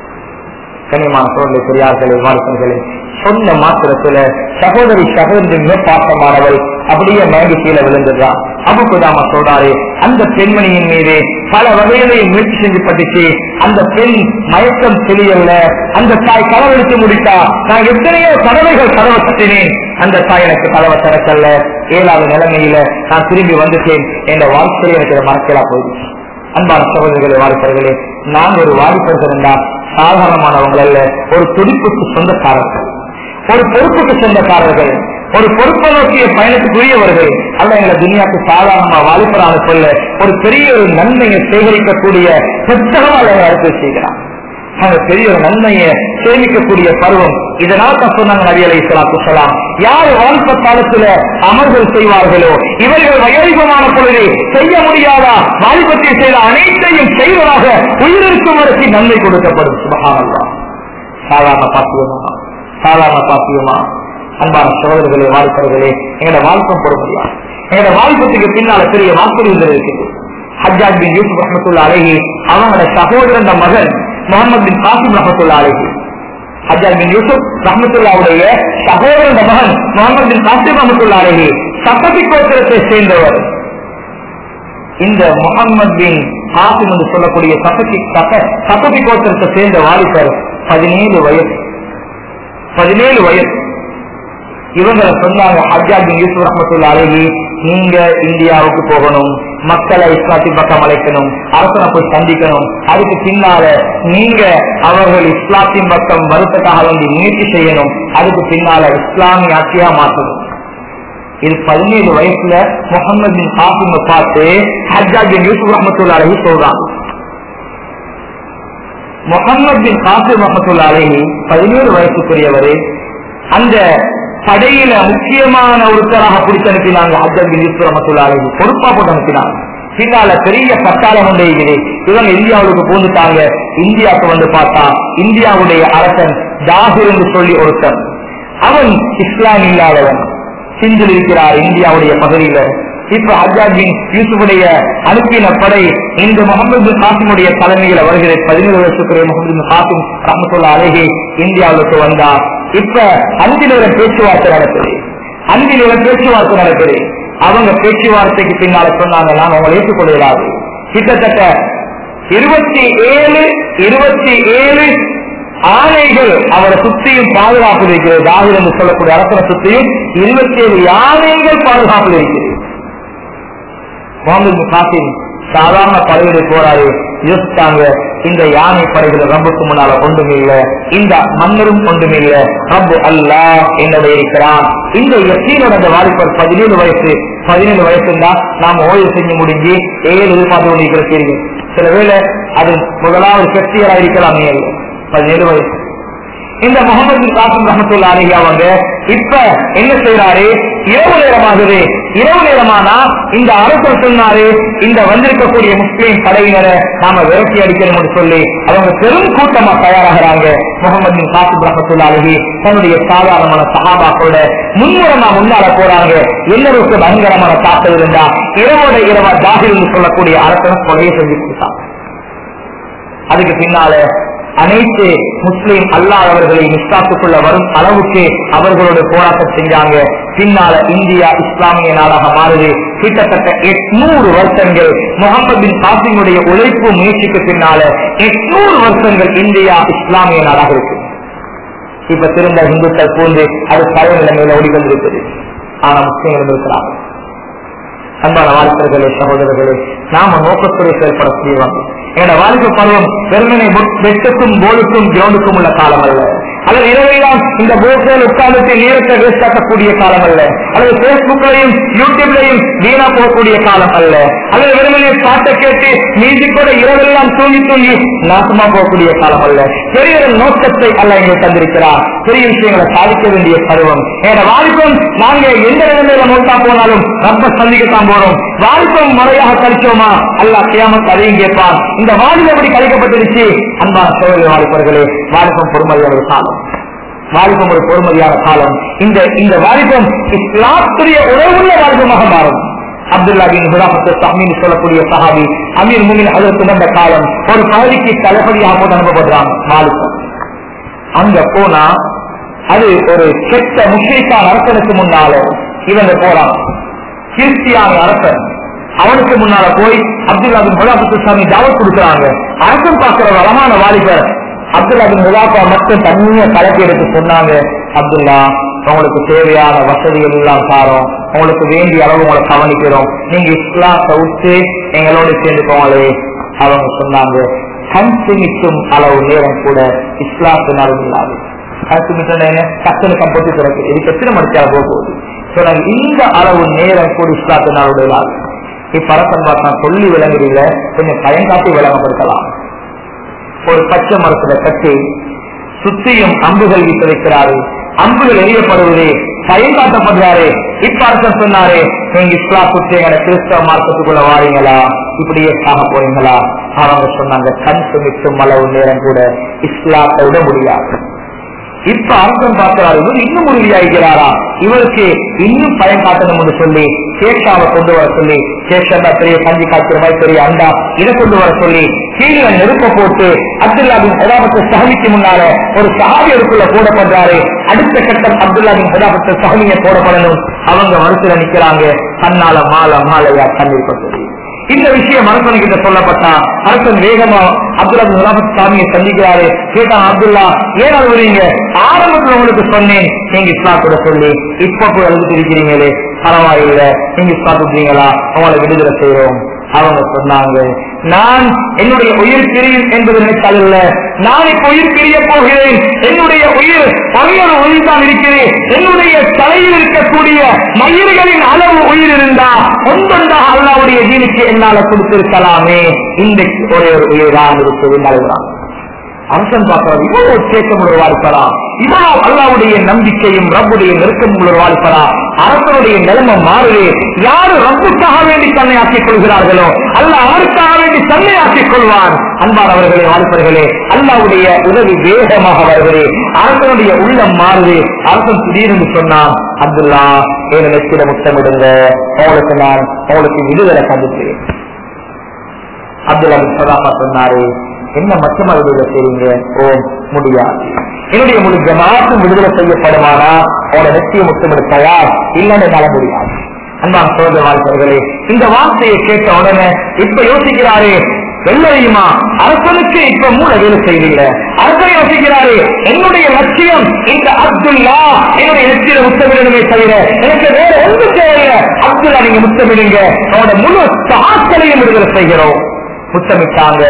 கனியமான சோழலை பெரியார்களே வாலிபர்களே சொன்ன மாத்திரத்துல சகோதரி சகோதரி மிக பாசமானவள் அப்படியே மயங்கி கீழே விழுந்துடுறான் அபுக்குதாம சொல்றாரு அந்த பெண்மணியின் மீது பல வகையிலையும் முயற்சி செஞ்சு பட்டுச்சு அந்த பெண் மயக்கம் தெரியல அந்த தாய் கதவெடுத்து முடித்தா நான் எத்தனையோ கதவைகள் கதவை தட்டினேன் அந்த தாய் எனக்கு கதவை திறக்கல ஏழாவது நிலைமையில நான் திரும்பி வந்துட்டேன் என்ற வாழ்க்கையில எனக்கு இதை மறக்கலாம் போயிடுச்சு அன்பான சகோதரர்களே வாலிபர்களே நான் ஒரு வாலிபர்கள் இருந்தா சாதாரணமானவங்கள் அல்ல ஒரு துடிப்புக்கு சொந்தக்காரர்கள் ஒரு பொறுப்புக்கு சொந்தக்காரர்கள் ஒரு பொறுப்பை நோக்கிய பயணத்துக்குரியவர்கள் அல்ல எங்களை துனியாக்கு சாதாரணமா வாலிபரான சொல்ல ஒரு பெரிய ஒரு நன்மையை சேகரிக்கக்கூடிய புத்தகமாக அறுப்பு செய்கிறான் அவங்க பெரிய ஒரு நன்மையை சேமிக்கக்கூடிய பருவம் இதனால் தான் சொன்னாங்க நபி அலை சொல்லலாம் யார் வாழ்க்கை காலத்துல அமர்தல் செய்வார்களோ இவர்கள் வயோதிகமான பொழுது செய்ய முடியாதா வாலிபத்தில் செய்த அனைத்தையும் செய்வதாக உயிரிழக்கும் வரைக்கும் நன்மை கொடுக்கப்படும் சுபகானல்லா சாதாரண பாக்கியமா சாதாரண பாக்கியமா அன்பான சகோதரர்களே வாழ்க்கைகளே எங்களோட வாழ்க்கம் போட முடியாது எங்களோட வாழ்க்கத்துக்கு பின்னால பெரிய வாக்குறுதிகள் இருக்குது ஹஜ்ஜாஜ் பின் யூசுப் ரஹமத்துல்லா அழகி அவங்களோட சகோதரன் மகன் முகமது பின் காசிம் ரஹமத்துல்லா அழகி ஹஜ்ஜாஜ் பின் யூசுப் ரஹமத்துல்லாவுடைய சகோதரன் மகன் முகமது பின் காசிம் ரஹமத்துல்லா அழகி சப்பதி கோத்திரத்தை சேர்ந்தவர் இந்த முகமது பின் காசிம் என்று சொல்லக்கூடிய சப்பதி சப்பதி கோத்திரத்தை சேர்ந்த வாலிபர் பதினேழு வயசு பதினேழு வயசு இவங்களை சொன்னாங்க ஹஜ்ஜாஜ் பின் யூசுப் ரஹமத்துல்லா அழகி நீங்க இந்தியாவுக்கு போகணும் மக்களை இஸ்லாத்தின் பக்கம் அழைக்கணும் அரசனை போய் சந்திக்கணும் அதுக்கு பின்னால நீங்க அவர்கள் இஸ்லாத்தின் பக்கம் வருத்தக்காக வேண்டி முயற்சி செய்யணும் அதுக்கு பின்னால இஸ்லாமிய ஆட்சியா மாற்றணும் இது பதினேழு வயசுல முகமது பின் காசிம் பார்த்து ஹஜ்ஜாஜ் பின் யூசுப் ரஹமத்துல்லா அழகி சொல்றாங்க முகமது பின் காசிம் ரஹமத்துல்லா அழகி பதினேழு வயசுக்குரியவரு அந்த படையில முக்கியமான ஒருத்தராக பிடிச்சு அனுப்பினாங்க ஹஜ்ஜர் பின் யூசுப் ரஹமத்துல்லா அழகி பொறுப்பா போட்டு அனுப்பினாங்க பின்னால பெரிய பட்டாளம் ஒன்று இருக்குது இவங்க இந்தியாவுக்கு பூந்துட்டாங்க இந்தியாவுக்கு வந்து பார்த்தா இந்தியாவுடைய அரசன் ஜாகிர் என்று சொல்லி ஒருத்தன் அவன் இஸ்லாம் இல்லாதவன் சிந்தில் இருக்கிறார் இந்தியாவுடைய பகுதியில இப்ப ஹஜாஜின் யூசுஃபுடைய அனுப்பின படை இந்த முகமது பின் காசிமுடைய தலைமையில வருகிற பதினேழு வருஷத்துக்குரிய முகமது பின் காசிம் ரஹமத்துல்லா அழகி இந்தியாவுக்கு வந்தார் இப்ப அஞ்சு நேரம் பேச்சுவார்த்தை நடக்குது அஞ்சு நேரம் பேச்சுவார்த்தை நடக்குது அவங்க பேச்சுவார்த்தைக்கு பின்னால சொன்னாங்க நான் உங்களை ஏற்றுக்கொள்கிறாரு கிட்டத்தட்ட இருபத்தி ஏழு இருபத்தி ஏழு ஆணைகள் அவரை சுத்தியும் பாதுகாப்பு இருக்கிறது தாகிர் என்று சொல்லக்கூடிய அரசனை சுத்தியும் இருபத்தி ஏழு யானைகள் பாதுகாப்பு இருக்கிறது முகமது காசிம் சாதாரண படைகளை போராடி யோசித்தாங்க இந்த யானை படைகள் ரப்புக்கு முன்னால ஒன்றுமே இல்ல இந்த மன்னரும் ஒன்றுமே இல்ல ரப்பு அல்லா என்னோட இருக்கிறான் இந்த எத்தீனோட அந்த வாலிபர் பதினேழு வயசு பதினேழு வயசு தான் நாம ஓய்வு செஞ்சு முடிஞ்சு ஏழு எதிர்பார்த்து கொண்டிருக்கிற கேள்வி சில வேளை அது முதலாவது சக்தியரா இருக்கலாமே அல்ல பதினேழு வயசு இந்த முகமது காசிம் ரஹமத்துல்லா அலி அவங்க இப்ப என்ன செய்யறாரு இரவு நேரமாகுது இரவு நேரமானா இந்த அரசர் சொன்னாரு இந்த வந்திருக்கக்கூடிய முஸ்லீம் படையினரை நாம விரட்டி அடிக்கணும்னு சொல்லி அவங்க பெரும் கூட்டமா தயாராகிறாங்க முகமது பின் காசிம் ரஹமத்துல்லா அலி தன்னுடைய சாதாரணமான சகாபாக்களோட முன்முறமா முன்னால போறாங்க எல்லாருக்கும் பயங்கரமான தாக்கல் இருந்தா இரவோட இரவா ஜாகிர் சொல்லக்கூடிய அரசன் கொலையை செஞ்சு கொடுத்தாங்க அதுக்கு பின்னால அனைத்து முஸ்லீம் அல்லாதவர்களை இஸ்லாத்துக்குள்ள வரும் அளவுக்கு அவர்களோட போராட்டம் செஞ்சாங்க பின்னால இந்தியா இஸ்லாமிய நாடாக மாறுது கிட்டத்தட்ட எட்நூறு வருஷங்கள் முகமது பின் காசிமுடைய உழைப்பு முயற்சிக்கு பின்னால எட்நூறு வருஷங்கள் இந்தியா இஸ்லாமிய நாடாக இருக்கு இப்ப திரும்ப இந்துக்கள் பூந்து அது பழைய நிலைமையில ஓடிக்கொண்டிருக்கிறது ஆனா முஸ்லீம்கள் இருக்கிறாங்க அன்பான வாழ்க்கைகளே சகோதரர்களே நாம நோக்கத்துறை செயல்படக்கூடியவங்க என்னோட வாழ்க்கை பருவம் வெறுமனை வெட்டுக்கும் போலுக்கும் கிரவுண்டுக்கும் உள்ள காலம் அல்ல அல்லது இரவெல்லாம் இந்த போட்டில் உட்கார்ந்து நேரத்தை வேஸ்ட் ஆக்கக்கூடிய காலம் அல்ல அல்லது பேஸ்புக்லையும் யூடியூப்லையும் வீணா போகக்கூடிய காலம் அல்ல அல்லது வெறுமனே பாட்டை கேட்டு மியூசிக்கோட இரவெல்லாம் தூங்கி தூங்கி நாசமா போகக்கூடிய காலம் அல்ல பெரிய ஒரு நோக்கத்தை அல்ல எங்களுக்கு தந்திருக்கிறார் பெரிய விஷயங்களை சாதிக்க வேண்டிய பருவம் என்னோட வாழ்க்கம் நாங்க எந்த நிலைமையில மோட்டா போனாலும் ரப்ப சந்திக்கத்தான் போறோம் வாழ்க்கம் முறையாக கழிச்சோமா அல்ல கியாமத் அதையும் கேட்பான் இந்த வாழ்வு எப்படி கழிக்கப்பட்டிருச்சு அன்பான சோழ வாலிபர்களே வாலிபம் பொறுமதியான ஒரு காலம் வாலிபம் ஒரு பொறுமதியான காலம் இந்த இந்த வாலிபம் இஸ்லாத்துடைய உறவுள்ள வாலிபமாக மாறும் அப்துல்லா பின் ஹுராமத்து தஹ்மீன் சொல்லக்கூடிய சஹாபி அமீர் முமின் அதற்கு வந்த காலம் ஒரு பகுதிக்கு தளபதியாக போட்டு அனுப்பப்படுறாங்க வாலிபம் அங்க போனா அது ஒரு கெட்ட முஷிக்கான அரசனுக்கு முன்னால இவங்க போறான் கிறிஸ்டியான அரசன் அவனுக்கு முன்னால போய் அப்துல்லா பின் முலாபத்து சாமி தாவத் கொடுக்குறாங்க அரசன் பார்க்கிற வளமான வாலிபர் அப்துல்லா பின் முலாப்பா மட்டும் தனியா கலக்கி எடுத்து சொன்னாங்க அப்துல்லா உங்களுக்கு தேவையான வசதிகள் எல்லாம் தாரோம் உங்களுக்கு வேண்டிய அளவு உங்களை கவனிக்கிறோம் நீங்க இஸ்லாத்தை விட்டு எங்களோட சேர்ந்துக்கோங்களே அவங்க சொன்னாங்க கண் சிமிக்கும் அளவு நேரம் கூட இஸ்லாத்தினால் இல்லாது கண் சிமிட்டம் என்ன கத்தனை கம்பத்தி திறக்கு இதுக்கு எத்தனை மணிக்காக போக போகுது சொன்னாங்க இந்த அளவு நேரம் கூட இஸ்லாத்தினால் இல்லாது இப்பரசன் பார்த்தா சொல்லி விளங்குறீங்க கொஞ்சம் பயன்காட்டி விளங்கப்படுத்தலாம் ஒரு பச்சை மரத்துல கட்டி சுத்தியும் அம்புகள் வீட்டு வைக்கிறாரு அம்புகள் எரியப்படுவது பயன்காட்டப்படுறாரு இப்ப அரசன் சொன்னாரு நீங்க இஸ்லாம் குத்தி எங்களை கிறிஸ்தவ மார்க்கத்துக்குள்ள வாரீங்களா இப்படியே சாக போறீங்களா அவங்க சொன்னாங்க கண் சுமிக்கும் அளவு நேரம் கூட இஸ்லாத்தை விட முடியாது இப்ப அரசன் பார்க்கிறார் இவர் இன்னும் உறுதியாகிறாரா இவருக்கு இன்னும் பயன் காட்டணும் சொல்லி சேஷாவை கொண்டு வர சொல்லி சேஷா பெரிய கஞ்சி காய்க்கிற மாதிரி பெரிய அண்டா இதை கொண்டு வர சொல்லி கீழே நெருப்ப போட்டு அப்துல்லாவின் ஹெதாபத்து சஹமிக்கு முன்னால ஒரு சஹாபியருக்குள்ள போடப்படுறாரு அடுத்த கட்டம் அப்துல்லாவின் ஹெதாபத்து சஹமிய போடப்படணும் அவங்க மனசுல நிக்கிறாங்க கண்ணால மாலை மாலையா கண்ணீர் பட்டது இந்த விஷயம் அரசன் கிட்ட சொல்லப்பட்டா அரசன் வேகமா அப்துல்லா முலாபத் சாமியை சந்திக்கிறாரு கேட்டான் அப்துல்லா ஏன் அழுவுறீங்க ஆரம்பத்துல உங்களுக்கு சொன்னேன் நீங்க இஸ்லாத்தோட சொல்லி இப்ப போய் அழுது இருக்கிறீங்களே பரவாயில்லை நீங்க இஸ்லாத்துறீங்களா அவங்களை விடுதலை செய்யறோம் அவங்க சொன்னாங்க நான் என்னுடைய உயிர் பிரியும் என்பது நினைத்தால் இல்ல நான் இப்ப உயிர் பிரிய போகிறேன் என்னுடைய உயிர் பல்வேறு உயிர் தான் இருக்கிறேன் என்னுடைய தலையில் இருக்கக்கூடிய மயிர்களின் அளவு உயிர் இருந்தா ஒன்றொன்றாக அல்லாவுடைய ஜீனுக்கு என்னால கொடுத்திருக்கலாமே இன்றைக்கு ஒரே ஒரு உயிராக இருக்குது நல்கிறான் அரசன் பார்க்கிறார் இவ்வளவு சேக்கம் உள்ள வாழ்ப்பரா இவ்வளவு அல்லாவுடைய நம்பிக்கையும் ரப்புடைய நெருக்கம் உள்ள வாழ்ப்பரா அரசனுடைய நிலைமை மாறுது யாரு ரப்புக்காக வேண்டி தன்னை ஆக்கிக் கொள்கிறார்களோ அல்ல அவருக்காக வேண்டி தன்னை ஆக்கிக் கொள்வான் அன்பானவர்களே வாழ்ப்பர்களே அல்லாவுடைய உதவி வேகமாக வருகிறது அரசனுடைய உள்ளம் மாறுது அரசன் திடீர்னு சொன்னான் அப்துல்லா என் நெச்சிட முத்தமிடுங்க உங்களுக்கு நான் உங்களுக்கு விடுதலை சந்திக்கிறேன் அப்துல்லா சதாமா சொன்னாரு என்ன மச்சமா விடுதலை செய்றீங்க ஓ முடியாது என்னுடைய முழு ஜமாத்தும் விடுதலை செய்யப்படுமானா அவனோட நெத்திய முத்தமிட தயார் இல்லைன்னு என்னால முடியாது அன்பான் சோதர வாழ்க்கைகளே இந்த வார்த்தையை கேட்ட உடனே இப்ப யோசிக்கிறாரு எல்லாரையுமா அரசனுக்கு இப்ப மூல வேலை செய்யல அரசன் யோசிக்கிறாரு என்னுடைய லட்சியம் இந்த அப்துல்லா என்னுடைய நெத்தியில முத்தமிடணுமே தவிர எனக்கு வேற ஒன்றும் தேவையில்லை அப்துல்லா நீங்க முத்தமிடுங்க அவனோட முழு சாக்களையும் விடுதலை செய்கிறோம் முத்தமிட்டாங்க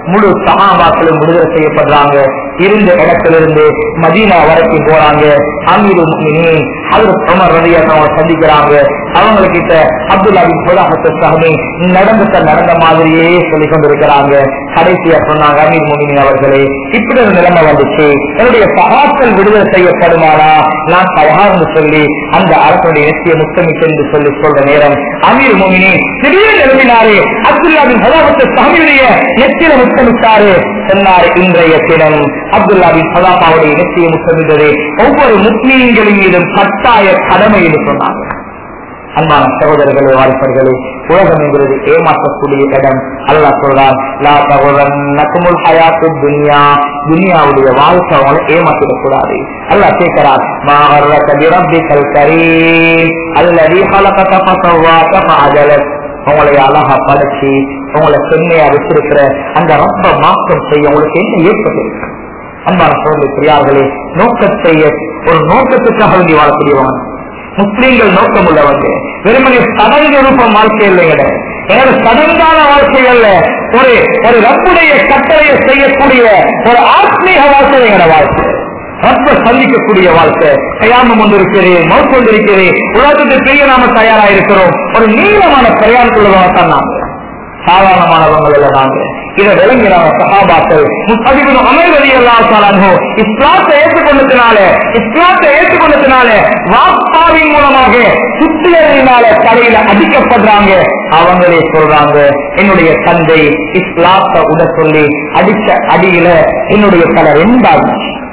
முழு சகாபாக்களும் விடுதலை செய்யப்படுறாங்க இருந்த இடத்திலிருந்து மதீனா வரைக்கும் போறாங்க அமீர் அவர் உமர் ரலியல்லாஹு அவங்க சந்திக்கிறாங்க அவங்க கிட்ட அப்துல்லா பின் சுலாஹத்து சஹமி நடந்த நடந்த மாதிரியே சொல்லி கொண்டிருக்கிறாங்க கடைசியா சொன்னாங்க அமீர் முனிமின் அவர்களே இப்படி ஒரு நிலைமை வந்துச்சு என்னுடைய சகாக்கள் விடுதலை செய்யப்படுமானா நான் தயார்னு சொல்லி அந்த அரசனுடைய நெத்திய முத்தமிட்டு என்று சொல்லி சொல்ற நேரம் அமீர் முமினி திடீர்னு எழுப்பினாரு அப்துல்லா பின் சலாஹத்து சஹமியுடைய நெத்தியில முத்தமிட்டாரு சொன்னார் இன்றைய தினம் அப்துல்லா பின் சலாபாவுடைய நெத்திய முத்தமிட்டது ஒவ்வொரு முஸ்லீம்களின் மீதும் கட்டாய கடமை என்று சொன்னாங்க அன்பான சகோதரர்களே வாய்ப்பர்களே உலகம் என்கிறது ஏமாற்றக்கூடிய இடம் அல்லாஹ் சொல்றான் லா தகுரன்னகுமுல் ஹயாத்து துன்யா துனியாவுடைய வாழ்க்கை அவங்களை ஏமாத்திடக் கூடாது அல்லாஹ் கேட்கிறார் மா கர்ரக பிரப்பிக்கல் கரீம் அல்லதி خلقك فسواك فعدلك உங்களை அழகா படைச்சு உங்களை பெண்மையா வச்சிருக்கிற அந்த ரொம்ப மாற்றம் செய்ய உங்களுக்கு என்ன ஏற்பட்டிருக்கு அன்பான சோழலை பெரியார்களே நோக்கத்தை ஒரு நோக்கத்துக்காக வேண்டி வாழக்கூடியவன் முஸ்லீம்கள் நோக்கம் உள்ளவங்க வெறுமனே சடங்கு ரூபம் வாழ்க்கை இல்லைங்க எனது சடங்கான வாழ்க்கைகள்ல ஒரு ஒரு ரப்புடைய கட்டளையை செய்யக்கூடிய ஒரு ஆத்மீக வாழ்க்கை எங்கட வாழ்க்கை ரப்ப சந்திக்கக்கூடிய வாழ்க்கை கயாமம் ஒன்று இருக்கிறேன் மௌத் கொண்டு இருக்கிறேன் உலகத்துக்கு பெரிய நாம தயாரா இருக்கிறோம் ஒரு நீளமான பிரயாணத்துள்ளதாக தான் நாங்க சாதாரணமானவங்க இல்ல நாங்க இதை விளங்கினாங்க சகாபாக்கள் முப்பதிவு அமைவதி எல்லாம் இஸ்லாத்தை ஏற்றுக்கொண்டதுனால இஸ்லாத்தை ஏற்றுக்கொண்டதுனால வாப்பாவின் மூலமாக சுத்தியலினால தலையில அடிக்கப்படுறாங்க அவங்களே சொல்றாங்க என்னுடைய தந்தை இஸ்லாத்தை உட சொல்லி அடிச்ச அடியில என்னுடைய தலை ரெண்டாகும்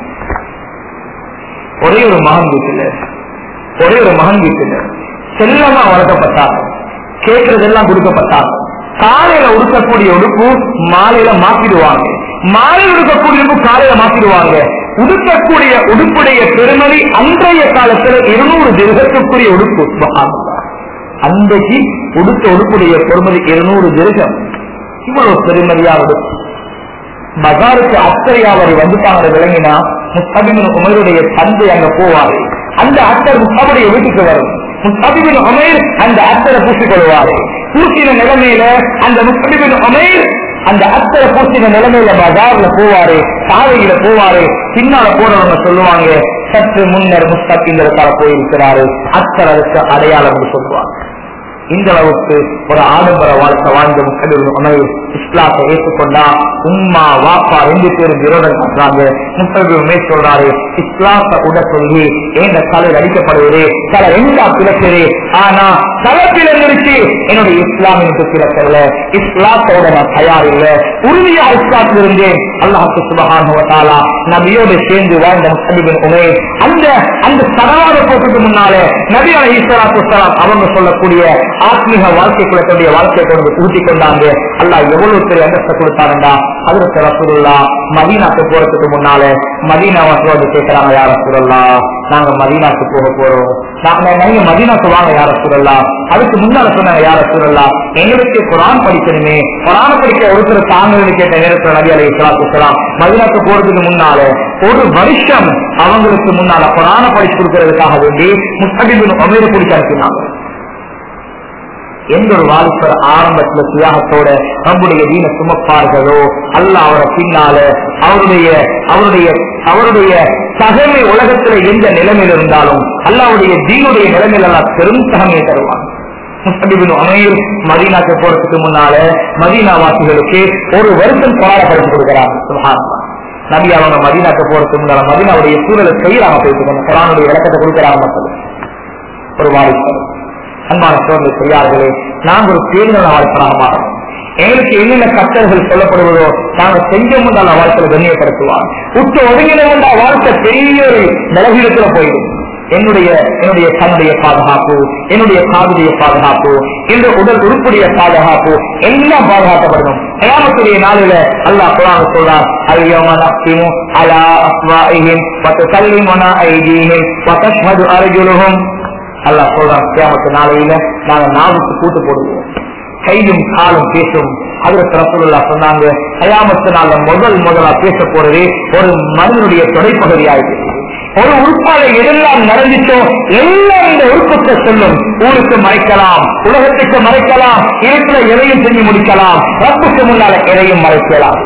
ஒரே ஒரு மகன் வீட்டுல ஒரே ஒரு மகன் வீட்டுல செல்லமா வளர்க்கப்பட்டாங்க கேட்கறதெல்லாம் கொடுக்கப்பட்டாங்க காலையில உடுக்கக்கூடிய உடுப்பு மாலையில மாத்திடுவாங்க மாலையில் உடுக்கக்கூடிய உடுப்பு காலையில மாத்திடுவாங்க உடுக்கக்கூடிய உடுப்புடைய பெருமதி அன்றைய காலத்துல இருநூறு திருகத்துக்குரிய உடுப்பு சுபஹானல்லாஹ். அன்றைக்கு உடுத்த உடுப்புடைய பெருமதி இருநூறு திருகம் இவ்வளவு பெருமதியா உடுப்பு பஜாருக்கு அத்தரையா அவர் வந்துட்டாங்க விளங்கினா முஸ்தபின் உமருடைய தந்தை அங்க போவாரு அந்த அத்தர் முஸ்தபுடைய வீட்டுக்கு வரும் முஸ்தபின் உமேர் அந்த அத்தரை பூசிக் கொள்வாரு பூசின நிலைமையில அந்த முஸ்தபின் உமேர் அந்த அத்தரை பூசின நிலைமையில பஜார்ல போவாரு சாலையில போவாரு பின்னால போறவங்க சொல்லுவாங்க சற்று முன்னர் முஸ்தபிங்கிறதால போயிருக்கிறாரு அத்தர் அதுக்கு அடையாளம் சொல்லுவாங்க இந்த அளவுக்கு ஒரு ஆடம்பர வாழ்க்கை வாழ்ந்த முஸ்லிம் உணவு இஸ்லாத்தை ஏற்றுக்கொண்டா உம்மா வாப்பா ரெண்டு பேரும் விரோதம் பண்றாங்க முஸ்லிமே சொல்றாரு இஸ்லாத்தை உட சொல்லி எங்க தலையில் அடிக்கப்படுவது தலை ரெண்டா பிளக்குது ஆனா தலை பிளந்துருச்சு என்னுடைய இஸ்லாம் எனக்கு பிளக்கல இஸ்லாத்தோட நான் தயார் இல்ல உறுதியா இஸ்லாத்தில் இருந்தேன் அல்லாஹு சுபகான நபியோடு சேர்ந்து வாழ்ந்த முஸ்லிமின் உணவு அந்த அந்த சதவாத போட்டுக்கு முன்னால நபியான ஈஸ்வராத்து சலாம் அவங்க சொல்லக்கூடிய ஆத்மீக வாழ்க்கைக்குள்ள தன்னுடைய வாழ்க்கையை கொண்டு ஊட்டி கொண்டாங்க அல்லா எவ்வளவு பெரிய அந்தஸ்தை கொடுத்தாருண்டா அதற்கு ரசூலுல்லா மதீனாக்கு போறதுக்கு முன்னால மதீனா வந்து கேட்கிறாங்க யார சூழல்லா நாங்க மதீனாக்கு போக போறோம் நாங்க நீங்க மதீனாக்கு வாங்க யார சூழல்லா அதுக்கு முன்னால சொன்னாங்க யார சூழல்லா எங்களுக்கு குரான் படிக்கணுமே குரான் படிக்க ஒருத்தர் தாங்கன்னு கேட்ட நேரத்தில் நபி அலி இஸ்லாத்து சலாம் மதீனாக்கு போறதுக்கு முன்னால ஒரு வருஷம் அவங்களுக்கு முன்னால குரான படிச்சு கொடுக்கறதுக்காக வேண்டி முஸ்தபின் அமீர பிடிச்சு அனுப்பினாங்க எந்த ஒரு வாலிபர் ஆரம்பத்துல தியாகத்தோட நம்முடைய வீண சுமப்பார்களோ அல்ல அவரை பின்னால அவருடைய அவருடைய அவருடைய தகமை உலகத்துல எந்த நிலைமையில் இருந்தாலும் அல்லாவுடைய தீனுடைய நிலைமையில எல்லாம் பெரும் தகமையை தருவாங்க முஸ்தபிபின் அமீர் மதீனாக்கு போறதுக்கு முன்னால மதீனா வாசிகளுக்கு ஒரு வருஷம் கொலாட படிச்சு கொடுக்கிறாங்க சுபஹானல்லாஹ். நபி அவங்க மதீனாக்கு போறதுக்கு முன்னால மதீனாவுடைய சூழலை செய்யறாங்க போயிட்டு குரானுடைய விளக்கத்தை கொடுக்கிறாங்க மக்கள் ஒரு வாலிபர் அன்பான சோழனை செய்யார்களே நாங்கள் ஒரு பேரின வாழ்க்கையாக மாறணும் எங்களுக்கு என்னென்ன கட்டளைகள் சொல்லப்படுவதோ நாங்க செஞ்ச முன்னால வாழ்க்கையை கண்ணியப்படுத்துவார் உற்ற ஒதுங்கின முண்டா வாழ்க்கை பெரிய ஒரு நிலவீடத்துல போயிடும் என்னுடைய என்னுடைய கண்ணுடைய பாதுகாப்பு என்னுடைய காதுடைய பாதுகாப்பு இந்த உடல் உறுப்புடைய பாதுகாப்பு எல்லாம் பாதுகாக்கப்படணும் கயாமத்துடைய நாளில அல்லாஹ் குரான் சொல்றார் اليوم نختم على أفواههم وتكلمنا أيديهم وتشهد أرجلهم அல்லாஹ் சொல்றான் கியாமத்து நாளையில நாங்க நாவுக்கு கூட்டு போடுவோம் கையும் காலும் பேசும் அதற்கு ரசூலுல்லா சொன்னாங்க கயாமத்து நாள்ல முதல் முதலா பேச போறது ஒரு மனிதனுடைய தொடைப்பகுதியாயிருக்கு ஒரு உறுப்பால எதெல்லாம் நடந்துச்சோ எல்லாம் இந்த உறுப்புக்கு சொல்லும் ஊருக்கு மறைக்கலாம் உலகத்துக்கு மறைக்கலாம் இருக்கிற எதையும் செஞ்சு முடிக்கலாம் ரப்புக்கு முன்னால எதையும் மறைக்கலாம்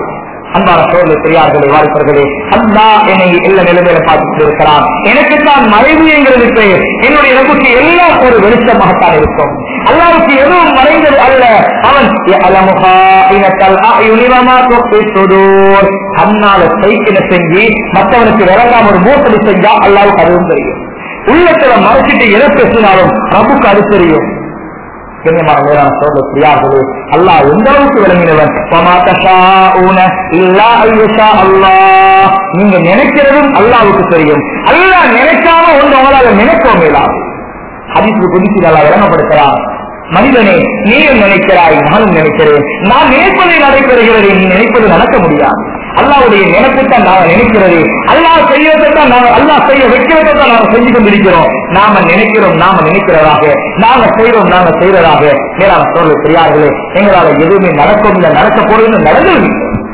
அன்பான சோழர்களே பெரியார்களே வாய்ப்பர்களே அல்லா என்னை எல்லா நிலைமையில பார்த்துட்டு இருக்கிறான் எனக்கு தான் மறைவு என்கிறது பெயர் என்னுடைய இறப்புக்கு எல்லாம் ஒரு வெளிச்சமாகத்தான் இருக்கும் அல்லாவுக்கு எதுவும் மறைந்தது அல்ல அவன் அலமுகா இனத்தல் யுனிவமா தொப்பை சுடூர் அன்னால சைக்கிளை செஞ்சு மற்றவனுக்கு விளங்காம ஒரு மோசடி செஞ்சா அல்லாவுக்கு அதுவும் தெரியும் உள்ளத்துல மறைச்சிட்டு எதை பேசினாலும் ரப்புக்கு அது தெரியும் கண்ணியமான மேலான சோதனை பிரியார்களே அல்லாஹ் எந்த அளவுக்கு விளங்கினவன் வமா தஷாஊன இல்லா ஐயஷா அல்லாஹ் நீங்க நினைக்கிறதும் அல்லாவுக்கு தெரியும் அல்லாஹ் நினைக்காம ஒன்று அவங்களால நினைக்கவும் இயலாது ஹதீஸ்க்கு குதிச்சு நல்லா விளங்கப்படுத்துறான் மனிதனே நீயும் நினைக்கிறாய் நானும் நினைக்கிறேன் நான் நினைப்பதை நடைபெறுகிறது நீ நினைப்பது நடக்க முடியாது அல்லாவுடைய நினைப்புத்தான் நாம நினைக்கிறது அல்லாஹ் செய்யறதான் நாம அல்லாஹ் செய்ய வைக்கிறதான் நாம செஞ்சு கொண்டிருக்கிறோம் நாம நினைக்கிறோம் நாம நினைக்கிறதாக நாம செய்யறோம் நாம செய்யறதாக மேலான சொல்ல பெரியார்களே எங்களால எதுவுமே நடக்கும் இல்லை நடக்க போறது நடந்தது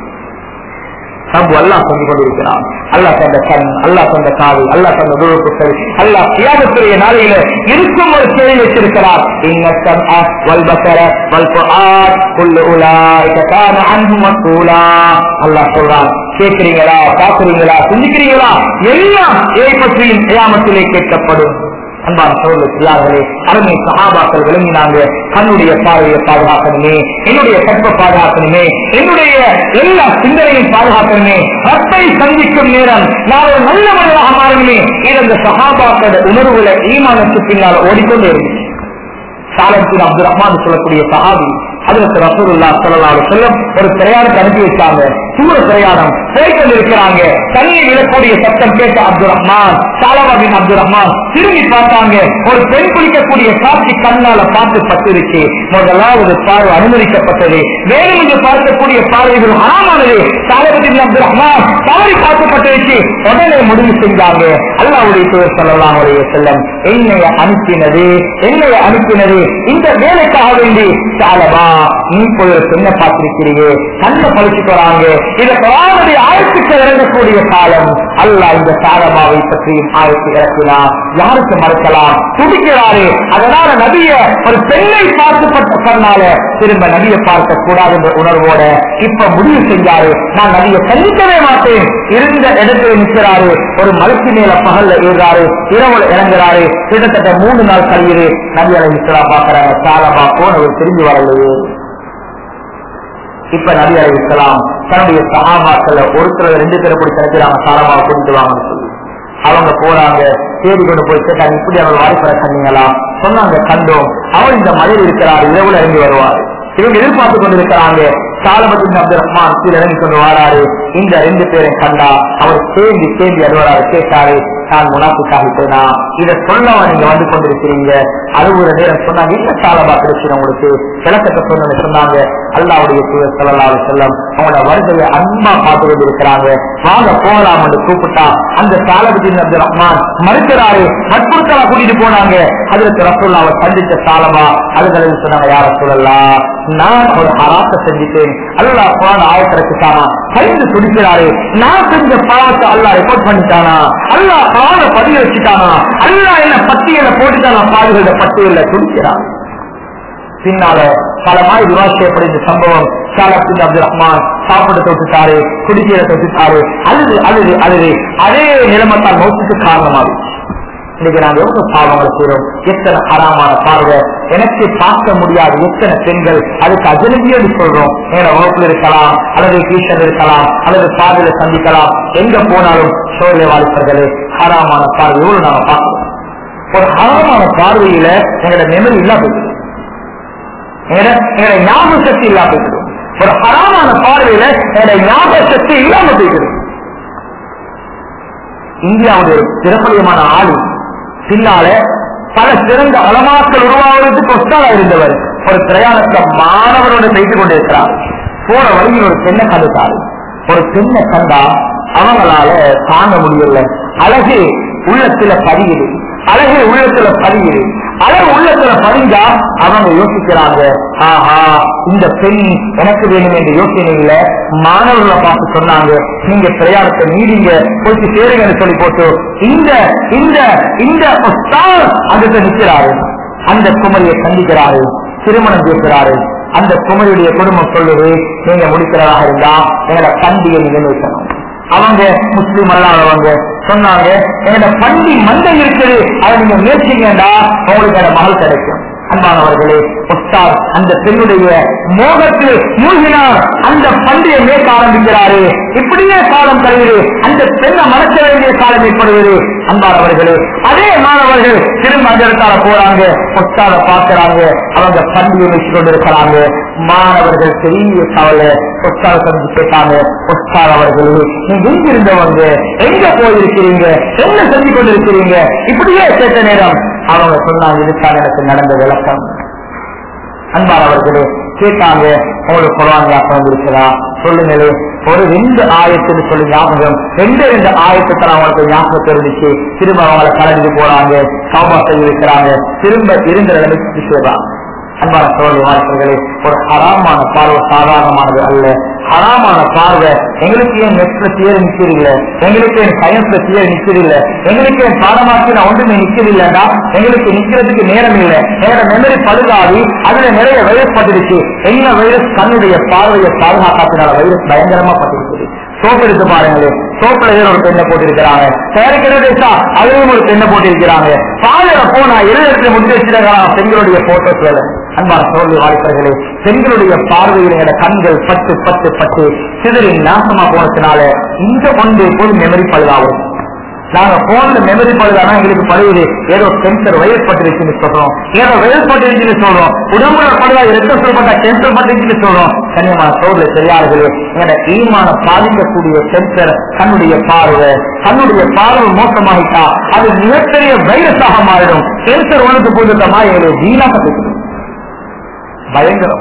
ரப்பு அல்லாஹ் செஞ்சு கொண்டிருக்கிறான் அல்லாஹ் தந்த கண் அல்லாஹ் தந்த காது அல்லாஹ் தந்த துழுப்புக்கள் அல்லாஹ் தியாகத்துடைய நாளையில இருக்கும் ஒரு செயல் வச்சிருக்கிறார் இன்னத்தம் வல் பசர வல் புஆத் குல்லு உலாய்க கான அன்ஹு மஸ்ஊலா அல்லாஹ் சொல்றான் கேட்கிறீங்களா பாக்குறீங்களா சிந்திக்கிறீங்களா எல்லாம் இதை பற்றியும் கியாமத்திலே கேட்கப்படும் அன்பான சோழ பிள்ளார்களே அருமை சகாபாக்கள் விளங்கினாங்க கண்ணுடைய பார்வையை பாதுகாக்கணுமே என்னுடைய கற்ப பாதுகாக்கணுமே என்னுடைய எல்லா சிந்தனையும் பாதுகாக்கணுமே ரப்பை சந்திக்கும் நேரம் நான் ஒரு நல்ல மனிதனாக மாறணுமே இது அந்த சகாபாக்களோட உணர்வுல ஈமானுக்கு பின்னால் ஓடிக்கொண்டே இருந்துச்சு சாலத்தின் அப்துல் ரஹ்மான் சொல்லக்கூடிய சஹாபி அதற்கு ரசூலுல்லா சொல்லலாறு செல்லும் ஒரு பிரயாணத்தை அனுப்பி வச்சாங்க தூர பிரயாணம் போய்கொண்டு இருக்கிறாங்க தண்ணி விழக்கூடிய சத்தம் கேட்ட அப்துல் ரஹ்மான் சாலவாபின் அப்துல் ரஹ்மான் திரும்பி பார்த்தாங்க ஒரு பெண் குளிக்கக்கூடிய காட்சி கண்ணால பார்த்து பட்டிருச்சு முதலாவது பார்வை அனுமதிக்கப்பட்டது வேணும் என்று பார்க்கக்கூடிய பார்வைகள் ஹராமானது சாலபதின் அப்துல் ரஹ்மான் தவறி பார்க்கப்பட்டிருச்சு உடனே முடிவு செஞ்சாங்க அல்லாவுடைய தூர் சொல்லலாம் செல்லம் என்னைய அனுப்பினது என்னைய அனுப்பினது இந்த வேலைக்காக வேண்டி சாலவா நீ போய் ஒரு பெண்ணை பார்த்திருக்கிறீங்க கண்ணை பழிச்சுட்டு வராங்க இத பராமரி ஆயத்துக்கு இறங்கக்கூடிய காலம் அல்ல இந்த சாலமாவை பற்றியும் ஆயத்து இறக்கினார் யாருக்கு மறுக்கலாம் துடிக்கிறாரு அதனால நபிய ஒரு பெண்ணை பார்க்கப்பட்ட கண்ணால திரும்ப நபியை பார்க்க கூடாது என்ற உணர்வோட இப்ப முடிவு செஞ்சாரு நான் நபியை சந்திக்கவே மாட்டேன் இருந்த இடத்துல நிற்கிறாரு ஒரு மலைக்கு மேல பகல்ல ஏறாரு இரவுல இறங்குறாரு கிட்டத்தட்ட மூணு நாள் கழியுது நபி அலை இஸ்லாம் பாக்குறாங்க சாலமா போனவர் திரும்பி வரலையே இப்ப நபி அலை இஸ்லாம் தன்னுடைய சகாபாக்கள் ஒருத்தர் ரெண்டு பேரை போய் கிடைக்கிறாங்க சாலமாவை கூட்டிட்டு வாங்கன்னு சொல்லி அவங்க போறாங்க தேடி கொண்டு போய் கேட்டாங்க இப்படி அவர் வாய்ப்பட கண்டீங்களா சொன்னாங்க கண்டோம் அவர் இந்த மலையில் இருக்கிறார் இரவுல இறங்கி வருவார் இவங்க எதிர்பார்த்து கொண்டிருக்கிறாங்க சாலபத்தின் அப்துல் ரஹ்மான் கீழே இறங்கி கொண்டு வராரு இந்த ரெண்டு பேரும் கண்டா அவர் தேம்பி தேம்பி அழுவாரு கேட்டாரு நான் முனாஃபிக்காகிட்டேனா இதை சொல்லவா நீங்க வந்து கொண்டிருக்கிறீங்க அறுபது நேரம் சொன்னாங்க என்ன சாலபா கிடைச்சு உங்களுக்கு கிழக்கத்தை சொன்ன சொன்னாங்க அல்லாவுடைய தூதர் சொல்லலாறு செல்லம் அவங்களோட வருகையை அன்பா பார்த்து கொண்டிருக்கிறாங்க வாங்க போகலாம் என்று கூப்பிட்டா அந்த சாலபத்தின் அப்துல் ரஹ்மான் மறுக்கிறாரு வற்புறுத்தலா கூட்டிட்டு போனாங்க அதுக்கு ரசூல்லா அவர் சந்திச்ச சாலமா அதுகளுக்கு சொன்னாங்க யார சொல்லலாம் நான் ஒரு ஹராத்த செஞ்சுட்டேன் அல்லாஹ் குரான் ஆயத்திறக்குட்டானா பயந்து துடிக்கிறாரு நான் செஞ்ச பாவத்தை அல்லாஹ் ரிப்போர்ட் பண்ணிட்டானா அல்லாஹ் பாவ பதிவு வச்சுட்டானா அல்லாஹ் என்ன பட்டியல போட்டுட்டானா பாதுகள பட்டியல துடிக்கிறான் பின்னால பல மாதிரி விவாசியப்படுகிற சம்பவம் சாலத்தின் அப்துல் ரஹ்மான் சாப்பிட தொட்டுட்டாரு குடிக்கிற தொட்டுட்டாரு அழுது அழுது அழுது அதே நிலைமைத்தான் நோக்கத்துக்கு காரணமாகுச்சு இன்னைக்கு நாங்க எவ்வளவு பாவங்களை செய்யறோம் எத்தனை ஹராமான பார்வை எனக்கு பார்க்க முடியாது எத்தனை பெண்கள் அதுக்கு அஜனபியோடு சொல்றோம் நேர வகுப்புல இருக்கலாம் அல்லது டியூஷன் இருக்கலாம் அல்லது பாதையில சந்திக்கலாம் எங்க போனாலும் சோழ வாழ்ப்பர்களே ஹராமான பார்வை எவ்வளவு நாம பார்க்கிறோம் ஒரு ஹராமான பார்வையில எங்களோட மெமரி இல்லாம போயிடும் எங்களோட எங்களோட ஞாபக சக்தி இல்லாம போயிடும் ஒரு ஹராமான பார்வையில என்னோட ஞாபக சக்தி இல்லாம போயிடும் இந்தியாவுடைய சிறப்பலியமான ஆளு பின்னால பல சிறந்த அலமாக்கள் உருவாவதற்கு கொஸ்டாலா இருந்தவர் ஒரு பிரயாணத்தை மாணவரோட செய்து கொண்டிருக்கிறார் போற வழியில் ஒரு பெண்ணை கண்டுட்டாரு ஒரு பெண்ணை கண்டா அவங்களால தாங்க முடியல அழகு உள்ளத்துல பதியுது அழகு உள்ளத்துல பதியுது அழகு உள்ளத்துல பதிஞ்சா அவங்க யோசிக்கிறாங்க ஆஹா இந்த பெண் எனக்கு வேணும் என்ற யோசனையில மாணவர்களை பார்த்து சொன்னாங்க நீங்க பிரயாணத்தை நீடிங்க போயிட்டு சேருங்கன்னு சொல்லி போட்டு இந்த இந்த இந்த அதுக்கு நிற்கிறாரு அந்த குமரியை சந்திக்கிறாரு திருமணம் பேசுறாரு அந்த குமரியுடைய குடும்பம் சொல்லுது நீங்க முடிக்கிறதாக இருந்தா எங்களோட பண்டிகை நீங்க நிறுத்தணும் அவங்க முஸ்லீம் அல்லாதவங்க சொன்னாங்க என்னோட பண்டி மந்தை இருக்குது அதை நீங்க முயற்சிங்கடா உங்களுக்கு அந்த மகள் கிடைக்கும் அன்பானவர்களே உஸ்தாத் அந்த பெண்ணுடைய மோகத்தில் மூழ்கினார் அந்த பண்டிகை மேற்க ஆரம்பிக்கிறாரு இப்படியே காலம் கழிவு அந்த பெண்ணை மறக்க வேண்டிய காலம் ஏற்படுவது அன்பானவர்களே அதே மாணவர்கள் திரும்ப அந்த இடத்தால போறாங்க உஸ்தாத பாக்குறாங்க அவங்க பண்டிகை வச்சு கொண்டிருக்கிறாங்க மாணவர்கள் பெரிய கவலை உஸ்தாத சந்திச்சு கேட்டாங்க உஸ்தாத் அவர்களே நீங்க எங்க இருந்தவங்க எங்க போயிருக்கிறீங்க என்ன செஞ்சு கொண்டிருக்கிறீங்க இப்படியே கேட்ட நேரம் அவங்க சொன்னாங்க இதுதான் எனக்கு நடந்த விளக்கம் அன்பானவர்களே கேட்டாங்க உங்களுக்கு குரான் ஞாபகம் இருக்கிறா சொல்லுங்களே ஒரு ரெண்டு ஆயத்துன்னு சொல்லி ஞாபகம் ரெண்டு ரெண்டு ஆயத்துக்கு அவங்களுக்கு ஞாபகம் இருந்துச்சு திரும்ப அவங்கள கலந்து போறாங்க சௌபா செய்ய வைக்கிறாங்க திரும்ப இருந்த நிலைமைக்கு செய்றாங்க அன்பான சோழ வாழ்க்கைகளே ஒரு ஹராமான பார்வை சாதாரணமானது அல்ல ஹராமான பார்வை எங்களுக்கு ஏன் நெட்ல தேர் நிக்கிறதில்ல எங்களுக்கு ஏன் சயின்ஸ்ல தேர் நிக்கிறதில்ல எங்களுக்கு ஏன் பாடமாக்கி நான் ஒன்றுமே நிக்கிறதில்லடா எங்களுக்கு நிக்கிறதுக்கு நேரம் இல்லை என்னோட மெமரி பழுதாகி அதுல நிறைய வைரஸ் பட்டுருச்சு என்ன வைரஸ் கண்ணுடைய பார்வையை பாதுகாக்காத்தினால வைரஸ் பயங்கரமா பட்டிருக்குது சோப் எடுத்து பாருங்களே சோப்புல ஏதோ ஒரு பெண்ணை போட்டிருக்கிறாங்க தயாரிக்கிறதா அதுவும் ஒரு பெண்ணை போட்டிருக்கிறாங்க பாலையில போனா எது இடத்துல முடிஞ்சு வச்சிருக்கிறாங்க பெண்களுடைய போட்டோஸ் வேலை அன்பான சோழி வாழ்க்கைகளே பெண்களுடைய பார்வையில் எங்களோட கண்கள் பட்டு பட்டு பட்டு சிதறி நாசமா போனதுனால இந்த ஒன்று போய் மெமரி பழுதாகும் நாங்க போன்ல மெமரி பழுதானா எங்களுக்கு பழுவுது ஏதோ கேன்சர் வைரஸ் பட்டுருச்சுன்னு சொல்றோம் ஏதோ வைரஸ் பட்டுருச்சுன்னு சொல்றோம் உடம்புல பழுதா ரத்தம் சொல்லப்பட்ட கேன்சர் பட்டுருச்சுன்னு சொல்றோம் கண்ணியமான சோழ தெரியாதது எங்களோட ஈமான பாதிக்கக்கூடிய கேன்சர் கண்ணுடைய பார்வை கண்ணுடைய பார்வை மோசமாகிட்டா அது மிகப்பெரிய வைரஸாக மாறிடும் கேன்சர் ஒன்றுக்கு போதுட்டமா எங்களை வீணாக பேசுது பயங்கரம்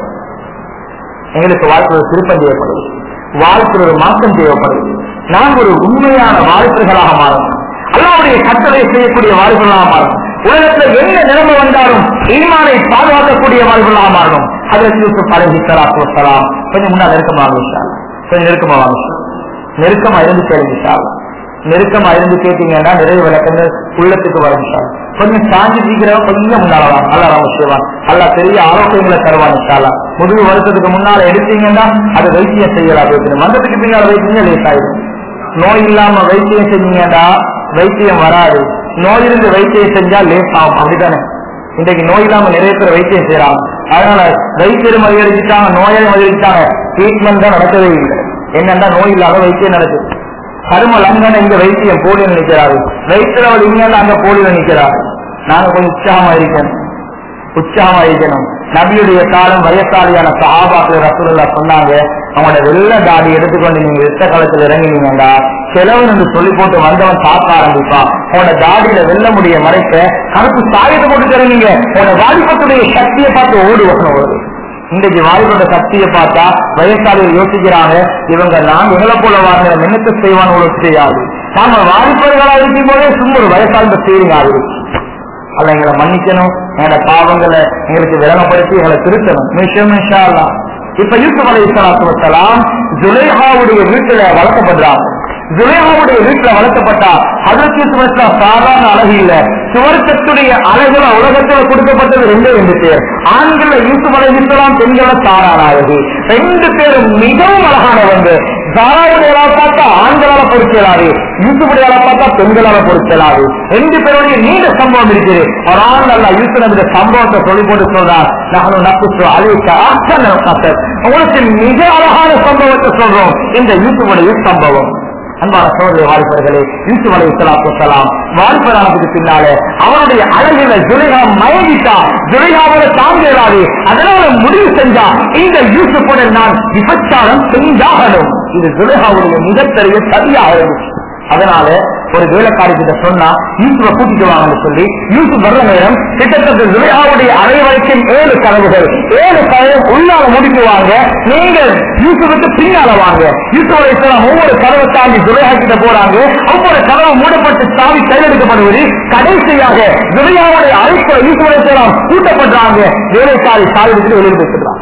எங்களுக்கு வாழ்க்கையில் திருப்பம் தேவைப்படுது வாழ்க்கையில் ஒரு மாற்றம் தேவைப்படுது நாம் ஒரு உண்மையான வாழ்க்கைகளாக மாறணும் அல்லாவுடைய கட்டளை செய்யக்கூடிய வாழ்க்கைகளாக மாறணும் உலகத்துல என்ன நிலைமை வந்தாலும் ஈமானை பாதுகாக்கக்கூடிய வாழ்க்கைகளாக மாறணும் அதற்கு யூசுப் அலஹி சலாத்து வசலாம் கொஞ்சம் முன்னா நெருக்கமாக விஷயம் கொஞ்சம் நெருக்கமாக விஷயம் நெருக்கமா இருந்து கேளுங்க சார் நெருக்கமா இருந்து கேட்டீங்கன்னா நிறைய விளக்கங்கள் உள்ளத்துக்கு வரும் சார் கொஞ்சம் சாஞ்சி சீக்கிரம் கொஞ்சம் முன்னால வாங்க அல்ல ராமசிவன் அல்ல பெரிய ஆரோக்கியங்களை தருவான் சாலா முதுகு வருஷத்துக்கு முன்னால எடுத்தீங்கன்னா அது வைத்தியம் செய்யலாம் பேசணும் மந்தத்துக்கு பின்னால் வைத்தியம் லேஸ் ஆயிடும் நோய் இல்லாம வைத்தியம் செஞ்சீங்கன்னா வைத்தியம் வராது நோய் இருந்து வைத்தியம் செஞ்சா லேஸ் ஆகும் அப்படித்தானே இன்றைக்கு நோய் இல்லாம நிறைய பேர் வைத்தியம் செய்யறாங்க அதனால வைத்தியரும் அதிகரிச்சுட்டாங்க நோயாளி அதிகரிச்சுட்டாங்க ட்ரீட்மெண்ட் தான் நடக்கவே இல்லை என்னன்னா நோய் இல்லாத வைத்தியம் நடக்குது கருமல் அங்கன இங்க வைத்தியம் போலியில் நிற்கிறாரு வைத்தியவள் இங்க அங்க போலியில் நிற்கிறாரு நாங்க கொஞ்சம் உற்சாகமா இருக்கணும் உற்சாகமா இருக்கணும் நபியுடைய காலம் வயசாலியான சஹாபாக்கள் ரசூலுல்லா சொன்னாங்க அவங்களோட வெள்ள தாடி எடுத்துக்கொண்டு நீங்க யுத்த காலத்துல இறங்கினீங்கடா செலவன் என்று சொல்லி போட்டு வந்தவன் பார்க்க ஆரம்பிப்பான் உன்னோட தாடியில வெல்ல முடிய மறைக்க கருப்பு சாயத்தை போட்டு இறங்கிங்க உன்னோட வாலிபத்துடைய சக்தியை பார்த்து ஓடி வரணும் வருது இன்றைக்கு வாலிபோட சக்தியை பார்த்தா வயசாளிகள் யோசிக்கிறாங்க இவங்க நான் எங்களை போல வாழ்ந்த நினைத்து செய்வான் உங்களுக்கு செய்யாது நாம வாலிபர்களா இருக்கும் போதே சும்மா ஒரு வயசாளர் செய்யுங்க அது அல்ல எங்களை மன்னிக்கணும் எங்களோட பாவங்களை எங்களுக்கு விளங்கப்படுத்தி எங்களை திருத்தணும் நிஷம் நிஷா இப்ப யூசுப் அலை இஸ்லாத்து வசலாம் ஜுலேஹாவுடைய வீட்டுல வளர்க்கப்படுறாங்க ஜுலேஹாவுடைய வீட்டுல வளர்க்கப்பட்டா அதற்கு யூசுப் சாதாரண அழகு இல்ல சுவர்க்கத்துடைய அழகுல உலகத்துல கொடுக்கப்பட்டது ரெண்டே ரெண்டு பேர் ஆண்கள யூசுப் அலை இஸ்லாம் பெண்கள சாரான அழகு ரெண்டு பேரும் மிகவும் அழகானவங்க தாராவுடைய பார்த்தா ஆண்களால பொறுக்கலாது யூசுஃபுடைய பார்த்தா பெண்களால பொறுக்கலாது ரெண்டு பேருடைய நீண்ட சம்பவம் இருக்குது ஒரு ஆண் அல்ல யூசுப் நபிட சம்பவத்தை சொல்லி போட்டு சொல்றார் நானும் நப்புச்சு அழைக்க உங்களுக்கு மிக அழகான சம்பவத்தை சொல்றோம் இந்த யூசுஃபுடைய சம்பவம் அன்பான சோதனை வாலிபர்களே யூசுப் அலை இஸ்லாத்து வசலாம் வாலிபரானதுக்கு பின்னாலே அவருடைய அழகில ஜுலைகா மயங்கிட்டா ஜுலைகாவோட தாங்க இயலாது அதனால முடிவு செஞ்சா இந்த யூசுப்புடன் நான் விபச்சாரம் செஞ்சாகணும் இது ஜுலைகாவுடைய மிகப்பெரிய சரியாக இருந்துச்சு அதனால ஒரு வேலைக்காரி கிட்ட சொன்னா யூசுஃப கூட்டிட்டு வாங்கன்னு சொல்லி யூசுப் வர்ற நேரம் கிட்டத்தட்ட ஜுலையாவுடைய அறை வரைக்கும் ஏழு கதவுகள் ஏழு கதவு உள்ளால முடிக்குவாங்க நீங்க யூசுஃபுக்கு பின்னால வாங்க யூசுப் அலைஹிஸ்ஸலாம் ஒவ்வொரு கதவை தாண்டி ஜுலையா கிட்ட போறாங்க ஒவ்வொரு கதவு மூடப்பட்டு சாவி கையெடுக்கப்படுவது கடைசியாக ஜுலையாவுடைய அழைப்பு யூசுப் அலைஹிஸ்ஸலாம் கூட்டப்படுறாங்க வேலைக்காரி சாவி எடுத்து வெளியில் பேசுறாங்க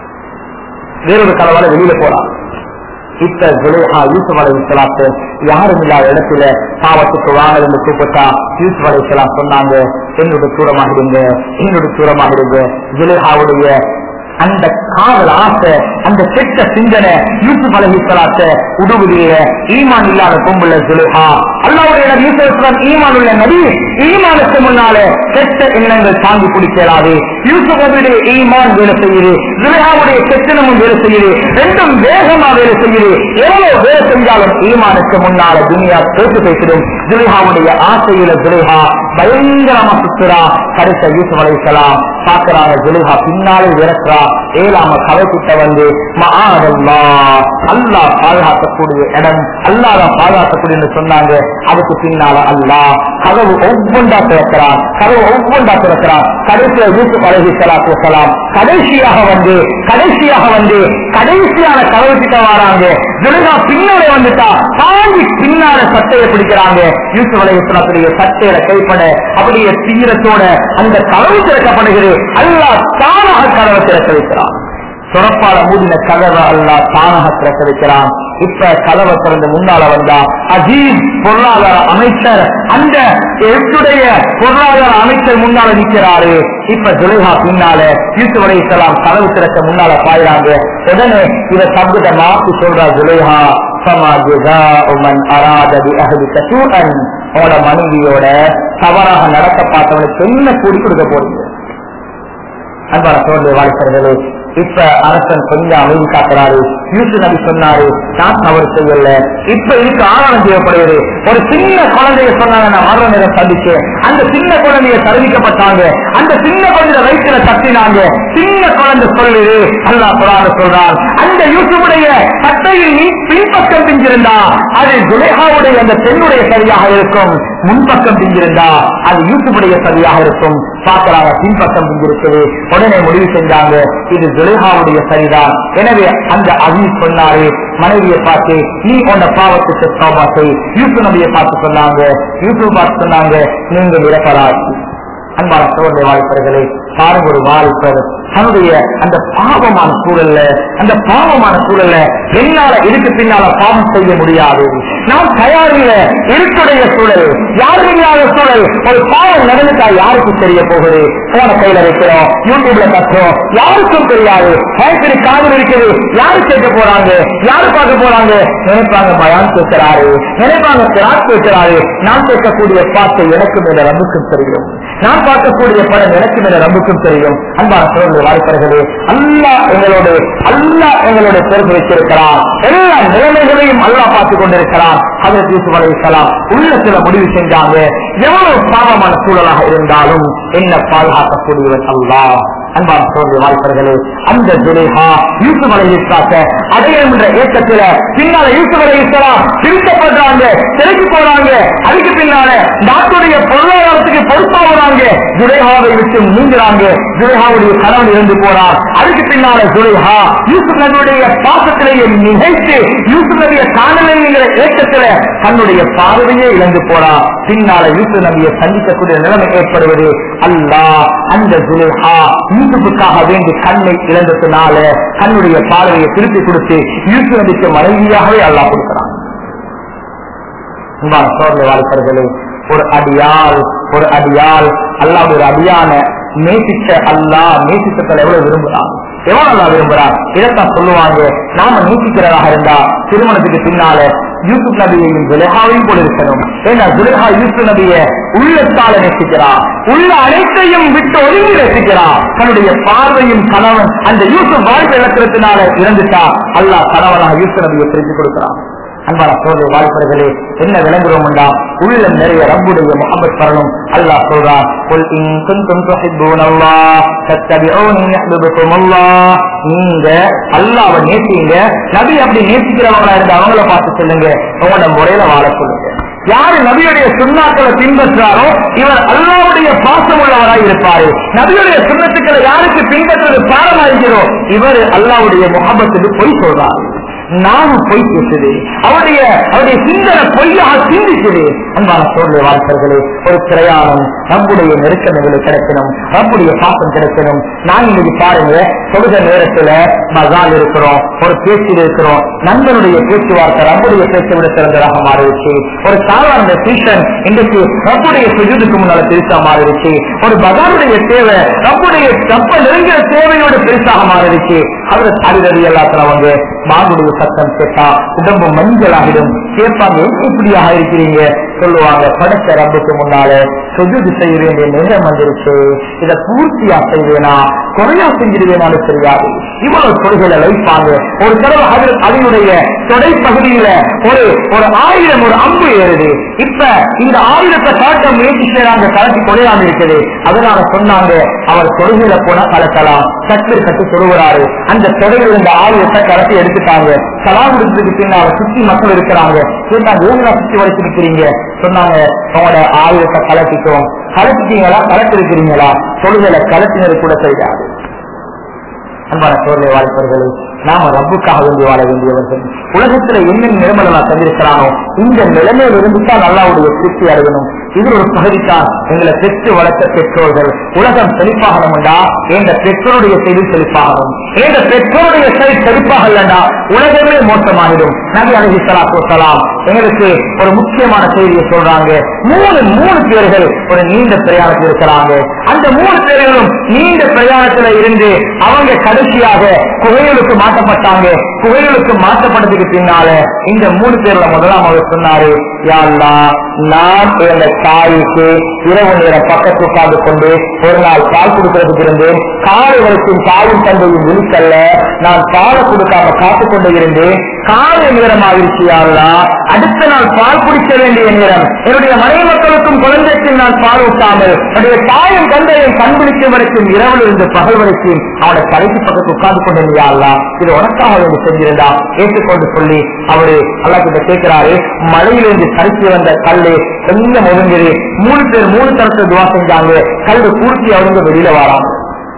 வேறொரு கதவால வெளியில போறாங்க இப்ப ஜுலேஹா யூசுப் அலை இஸ்லாத்து யாரும் இல்லாத இடத்துல பாவத்துக்கு வாங்க என்று கூப்பிட்டா யூசுப் அலை இஸ்லாம் சொன்னாங்க என்னோட தூரமாகிடுங்க என்னோட தூரமாகிடுங்க ஜுலேஹாவுடைய அந்த காவல் ஆசை அந்த கெட்ட சிந்தனை யூசுப் அலஹிஸ்வலாத்த உடுவுடைய ஈமான் இல்லாத பொம்புள்ள சுலுஹா அல்லாவுடைய நபி யூசுப் ஈமான் உள்ள நபி ஈமானுக்கு முன்னால கெட்ட எண்ணங்கள் தாங்கி பிடிக்கலாது யூசுப் நபியுடைய ஈமான் வேலை செய்யுது சுலுஹாவுடைய கெட்டனமும் வேலை செய்யுது ரெண்டும் வேகமா வேலை செய்யுது எவ்வளவு வேலை செஞ்சாலும் ஈமானுக்கு முன்னால துனியா தோற்று பேசிடும் துலிஹாவுடைய ஆசையில துலிஹா பயங்கரமா சுத்துறா கடைச யூசுப் அலைசலாம் பாக்குறாங்க துலிஹா பின்னாலே விரட்டுறா ஏழாம கதைக்கிட்ட வந்து மகாதல்லா அல்லாஹ் பாதுகாக்கக்கூடிய இடம் அல்லாத பாதுகாக்கக்கூடிய சொன்னாங்க அதுக்கு பின்னால அல்லாஹ் கதவு ஒவ்வொன்றா திறக்கிறான் கதவு ஒவ்வொன்றா திறக்கிறான் கடைசியில யூசுப் அலஹி சலாத்து வசலாம் கடைசியாக வந்து கடைசியாக வந்து கடைசியான கதவு கிட்ட வராங்க துலிஹா பின்னாலே வந்துட்டா தாண்டி பின்னால சட்டையை பிடிக்கிறாங்க யூசுப் அலஹி சலாத்துடைய சட்டையில கைப்பட அப்படியே தீரத்தோட அந்த கதவு திறக்கப்படுகிறது அல்லாஹ் தானாக கதவை திறக்க வைக்கிறான் சுரப்பால மூடின கதவை அல்லா தானாக திறக்க வைக்கிறான் இப்ப கதவை திறந்து முன்னால வந்தா அஜீப் பொருளாதார அமைச்சர் அந்த எட்டுடைய பொருளாதார அமைச்சர் முன்னால நிற்கிறாரு இப்ப ஜுலேஹா பின்னால யூசுப் அலை இஸ்லாம் கதவு திறக்க முன்னால பாயிறாங்க உடனே இத சப்தத்தை மாத்தி சொல்றா ஜுலேஹா فما جزاء من أراد بأهلك سوءا உங்களோட மனைவியோட தவறாக நடக்க பார்த்தவனுக்கு என்ன கூடி கொடுக்க போறீங்க அன்பான சோழ வாழ்க்கைகளே இப்ப அரசன் கொஞ்சம் அமைதி காட்டுறாரு யூசு நபி சொன்னாரு நான் தவறு செய்யல இப்ப இதுக்கு ஆதாரம் தேவைப்படுகிறது ஒரு சின்ன குழந்தைய சொன்னாங்க நான் மரண நேரம் சந்திச்சேன் அந்த சின்ன குழந்தைய தருவிக்கப்பட்டாங்க அந்த சின்ன குழந்தை வயிற்றுல தட்டினாங்க சின்ன குழந்தை சொல்லுது அல்லா குரான சொல்றான் அந்த யூசுடைய சட்டையில் நீ பின்பக்கம் பிஞ்சிருந்தா அது ஜுலேஹாவுடைய அந்த பெண்ணுடைய சரியாக இருக்கும் முன்பக்கம் பிஞ்சிருந்தா அது யூசுடைய சரியாக இருக்கும் பார்க்கறாங்க பின்பக்கம் பிஞ்சிருக்குது உடனே முடிவு செஞ்சாங்க இது ஜுலேஹாவுடைய சரிதான் எனவே அந்த அஜீஸ் சொன்னாரு மனைவியை பார்த்து நீ உன்ன பாவத்துக்கு சோபா செய் யூசு நபியை பார்த்து சொன்னாங்க யூசு பார்த்து சொன்னாங்க நீங்க நிரப்பராசி அன்பான சோழ வாய்ப்பர்களே பாருங்க ஒரு வாய்ப்பர் தன்னுடைய அந்த பாவமான சூழல்ல அந்த பாவமான சூழல்ல என்னால இதுக்கு பின்னால பாவம் செய்ய முடியாது நான் தயாரில இருட்டுடைய சூழல் யாரும் இல்லாத சூழல் ஒரு பாவம் நடந்துட்டா யாருக்கு தெரிய போகுது போன கையில வைக்கிறோம் யூடியூப்ல கட்டுறோம் யாருக்கும் தெரியாது பயப்படி காதல் இருக்குது யாரு கேட்க போறாங்க யாரு பார்க்க போறாங்க நினைப்பாங்க பயான் கேட்கிறாரு நினைப்பாங்க கிராக் கேட்கிறாரு நான் கேட்கக்கூடிய பாட்டு எனக்கு மேல ரம்புக்கும் தெரியும் நான் பார்க்கக்கூடிய படம் எனக்கு மேல ரம்புக்கும் தெரியும் அன்பான சோழர்கள் வாழ்க்கைகளே அல்லா எங்களோடு அல்லா எங்களோட சேர்ந்து வைத்திருக்கிறார் எல்லா நிலைமைகளையும் அல்லா பார்த்துக் கொண்டிருக்கிறார் அதற்கு யூசுப் அலைஹிஸ்ஸலாம் உள்ளத்துல முடிவு செஞ்சாங்க எவ்வளவு பாவமான சூழலாக இருந்தாலும் என்ன பாதுகாக்கக்கூடியவன் அல்லாஹ் அன்பான சோழர்கள் வாழ்க்கைகளே அந்த துலேஹா யூசுப் அலைஹிஸ்ஸலாத்த அடையம் என்ற ஏக்கத்துல பின்னால யூசுப் அலைஹிஸ்ஸலாம் திருத்தப்படுறாங்க சிறைக்கு போறாங்க அதுக்கு பின்னால நாட்டுடைய பொருளாதாரத்துக்கு பொறுப்பாகிறாங்க ஜுலேஹாவை விட்டு நீங்கிறாங்க ஜுலேஹாவுடைய கணவன் இருந்து போறார் அதுக்கு பின்னால ஜுலேஹா யூசுப் நபியுடைய பாசத்திலேயே நினைத்து யூசுப் நபியை காணலைங்கிற ஏக்கத்துல தன்னுடைய பார்வையே இழந்து போறார் பின்னால யூசுப் நபியை சந்திக்கக்கூடிய நிலைமை ஏற்படுவது அல்லாஹ் அந்த ஜுலேஹா யூசுப்புக்காக வேண்டி கண்ணை இழந்ததுனால தன்னுடைய பார்வையை திருப்பி கொடுத்து யூசுப் நபிக்கு மனைவியாகவே அல்லாஹ் கொடுக்கிறான் அன்பான சோழ வாழ்க்கர்களே ஒரு அடியால் ஒரு அடியால் அல்லாஹ் ஒரு அடியான நேசிச்ச அல்லாஹ் நேசித்தத்தில் எவ்வளவு விரும்புறான் எவ்வளவு நல்லா விரும்புறான் இதைத்தான் சொல்லுவாங்க நாம நேசிக்கிறதாக இருந்தா திருமணத்துக்கு பின்னால யூசுப் நபியையும் ஜுலேஹாவையும் போல இருக்கணும் ஏன்னா ஜுலேஹா யூசுப் நபிய உள்ளத்தால நேசிக்கிறா உள்ள அனைத்தையும் விட்டு ஒதுங்கி நேசிக்கிறா தன்னுடைய பார்வையும் கணவன் அந்த யூசுப் வாழ்க்கை இழக்கிறதுனால இறந்துட்டா அல்லாஹ் கணவனாக யூசுப் நபியை திருப்பி கொடுக்கிறான் அன்பான சோழ வாழ்ப்பர்களே என்ன விளங்குறோம்டா உள்ளம் நிறைய ரப்புடைய முகமது வரணும் அல்லாஹ் சொல்றான் قل إن كنتم تحبون الله فاتبعوني يحببكم الله நீங்க அல்லாஹ்வை நேசிங்க நபி அப்படி நேசிக்கிறவங்களா இருந்தா அவங்கள பார்த்து சொல்லுங்க உங்களோட முறையில வாழ சொல்லுங்க யாரு நபியுடைய சுண்ணாக்களை பின்பற்றாரோ இவர் அல்லாவுடைய பாசம் உள்ளவராய் இருப்பாரு நபியுடைய சுண்ணத்துக்களை யாருக்கு பின்பற்றது பாடமாகிறோ இவர் அல்லாவுடைய முகபத்துக்கு பொய் சொல்றாரு நானும் பொய் பேசுது அவருடைய அவருடைய சிந்தனை பொய்யாக சிந்திக்குது இருக்குது அன்பான சோழ வாழ்க்கைகளே ஒரு பிரயாணம் நம்முடைய நெருக்கடிகளை கிடைக்கணும் நம்முடைய பாசம் கிடைக்கணும் நான் இன்னைக்கு பாருங்க தொழுத நேரத்துல மகால் இருக்கிறோம் ஒரு பேச்சில் இருக்கிறோம் நண்பனுடைய பேச்சுவார்த்தை நம்முடைய பேச்சை விட சிறந்ததாக மாறிடுச்சு ஒரு சாதாரண டியூஷன் இன்றைக்கு நம்முடைய சுஜுதுக்கு முன்னால பெருசா மாறிடுச்சு ஒரு பகவானுடைய தேவை நம்முடைய தப்ப நெருங்கிற தேவையோட பெருசாக மாறிடுச்சு அதுல சாரிதடி எல்லாத்துல வந்து மாங்குடைய சத்தம் கேட்டா உடம்பு மஞ்சள் ஆகிடும் கேட்பாங்க "ஏன் இப்படியாக இருக்கிறீங்க சொல்லுவாங்க படைச்ச ரப்புக்கு முன்னால சுஜுது செய்ய வேண்டிய நேரம் வந்துருச்சு இதை பூர்த்தியா செய்வேனா குறையா செஞ்சிருவேனாலும் தெரியாது இவ்வளவு தொழில்களை வைப்பாங்க ஒரு தடவை அது அதனுடைய தொடை பகுதியில ஒரு ஒரு ஆயிரம் ஒரு அம்பு ஏறுது இப்ப இந்த ஆயிரத்தை காட்ட முயற்சி செய்யறாங்க கலட்டி குறையாம இருக்குது அதனால சொன்னாங்க அவர் தொழுகையில போனா கலக்கலாம் சட்டு கட்டு சொல்லுகிறாரு அந்த தொடையில் இருந்த ஆயிரத்தை கலட்டி எடுத்துட்டாங்க சலாம் எடுத்ததுக்கு பின்னால சுத்தி மக்கள் இருக்கிறாங்க கேட்டாங்க ஏங்களா சுத்தி வளைச்சிருக்கிறீங்க சொன்னாங்க உங்களோட ஆயுதத்தை கலட்டிட்டோம் கலட்டிட்டீங்களா கலட்டி இருக்கிறீங்களா தொழுகையில கலட்டினது கூட செய்யாது அன்பான சோழனை வாழ்ப்பவர்களே நாம ரப்புக்காக வேண்டி வாழ வேண்டியவர்கள் உலகத்துல என்னென்ன நிலைமைகளா தந்திருக்கிறானோ இந்த நிலைமையில இருந்துதான் நல்லாவுடைய திருப்தி அடையணும் இது ஒரு பகுதித்தான் எங்களை பெற்று வளர்த்த பெற்றோர்கள் உலகம் செழிப்பாகணும்டா எங்க பெற்றோருடைய செய்தி செழிப்பாகணும் எங்க பெற்றோருடைய செய்தி செழிப்பாகலண்டா உலகமே மோசமாகிடும் நபி அலஹி சலாத்து வசலாம் எங்களுக்கு ஒரு முக்கியமான செய்தியை சொல்றாங்க மூணு மூணு பேர்கள் ஒரு நீண்ட பிரயாணத்தில் இருக்கிறாங்க அந்த மூணு பேர்களும் நீண்ட பிரயாணத்துல இருந்து அவங்க கடைசியாக குகைகளுக்கு மாற்றப்பட்டாங்க குகைகளுக்கு மாற்றப்பட்டதுக்கு பின்னால இந்த மூணு பேர்ல முதலாம் அவர் சொன்னாரு "யா அல்லாஹ், நான் என் தாய்க்கு இரவு நேரம் பக்கத்து உட்கார்ந்து கொண்டு ஒரு நாள் பால் கொடுக்கறதுக்கு இருந்தேன் காலை வரைக்கும் தாயும் தந்தையும் விழிக்கல்ல நான் பாலை கொடுக்காம காத்து கொண்டு இருந்தேன் காலை நேரம் ஆகிருச்சு யா அல்லாஹ். அடுத்த நாள் பால் குடிக்க வேண்டிய நேரம் என்னுடைய மனைவி மக்களுக்கும் குழந்தைக்கும் நான் பால் ஊட்டாமல் என்னுடைய தாயும் தந்தையும் கண்பிடிக்கும் வரைக்கும் இரவில் இருந்து பகல் வரைக்கும் அவனை கடைசி பக்கத்து உட்கார்ந்து கொண்டிருந்தா இது உனக்காக வேண்டி செஞ்சிருந்தா ஏற்றுக்கொண்டு சொல்லி அவரு அல்லா கிட்ட கேட்கிறாரு மலையிலிருந்து சரிச்சு வந்த கல்லு கொஞ்சம் ஒதுங்குது மூணு பேர் மூணு தரத்துல துவா செஞ்சாங்க கல்லு பூர்த்தி அவங்க வெளியில வராங்க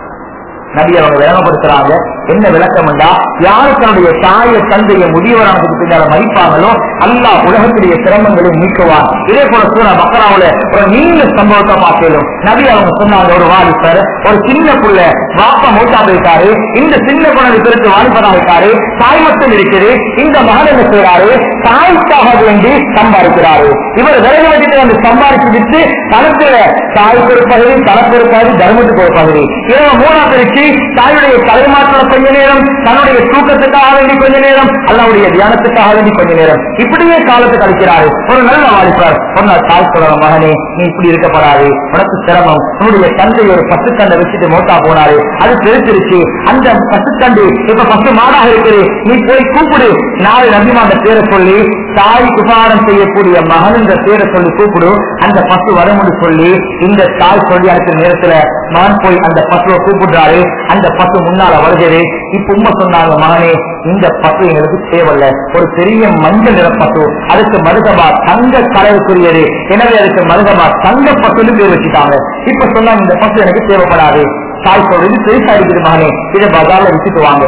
நபி அவங்க விளங்கப்படுத்துறாங்க என்ன விளக்கம்டா யாரு தன்னுடைய தாய தந்தைய முதியவரானதுக்கு பின்னால மதிப்பாங்களோ அல்லாஹ் உலகத்துடைய சிரமங்களை நீக்குவார் இதே போல சூரா பக்கராவுல ஒரு நீண்ட சம்பவத்தை பார்க்கலும் நபி அவங்க சொன்னாங்க ஒரு வாலிபர் ஒரு சின்ன புள்ள வாப்பா மூத்தா போயிட்டாரு இந்த சின்ன குழந்தை பிறகு வாலிபரா இருக்காரு தாய் மட்டும் இருக்குது இந்த மகன் என்ன செய்யறாரு தாய்க்காக வேண்டி சம்பாதிக்கிறாரு இவர் விலக வச்சுட்டு வந்து சம்பாதிச்சு விட்டு தனத்துல தாய்க்கு ஒரு பகுதி தனக்கு ஒரு பகுதி தர்மத்துக்கு ஒரு பகுதி இரவு மூணா பிரிச்சு தாயுடைய தலைமாற்றம் கொஞ்ச நேரம் தன்னுடைய தூக்கத்துக்காக வேண்டி கொஞ்ச நேரம் அல்லாவுடைய தியானத்துக்காக வேண்டி கொஞ்ச நேரம் இப்படியே காலத்தை கழிக்கிறாரு ஒரு நல்ல வாலிபர் ஒரு நாள் தாய் சொல்ற மகனே நீ இப்படி இருக்கப்படாது உனக்கு சிரமம் உன்னுடைய தந்தை ஒரு பசுக்கண்டை வச்சுட்டு மோட்டா போனாரு அது பெருத்திருச்சு அந்த பசுக்கண்டு இப்ப பசு மாடாக இருக்குது நீ போய் கூப்பிடு நாளை நபிமாண்ட பேரை சொல்லி தாய் குபாரம் செய்யக்கூடிய மகன் என்ற பேரை சொல்லி கூப்பிடு அந்த பசு வரும்னு சொல்லி இந்த தாய் சொல்லி அடுத்த நேரத்துல மகன் போய் அந்த பசுவை கூப்பிடுறாரு அந்த பசு முன்னால வருகிறது இப்ப உண்மை சொன்னாங்க மகனே இந்த பசு எங்களுக்கு தேவையில்ல ஒரு பெரிய மஞ்சள் நிற பசு அதுக்கு மருகபா தங்க கலருக்குரியது எனவே அதுக்கு மருகபா தங்க பசுன்னு பேர் வச்சுட்டாங்க இப்ப சொன்னாங்க இந்த பசு எனக்கு தேவைப்படாது தாய் சொல்றது பெருசா இருக்குது மகனே இதை பஜார்ல வித்துட்டு வாங்க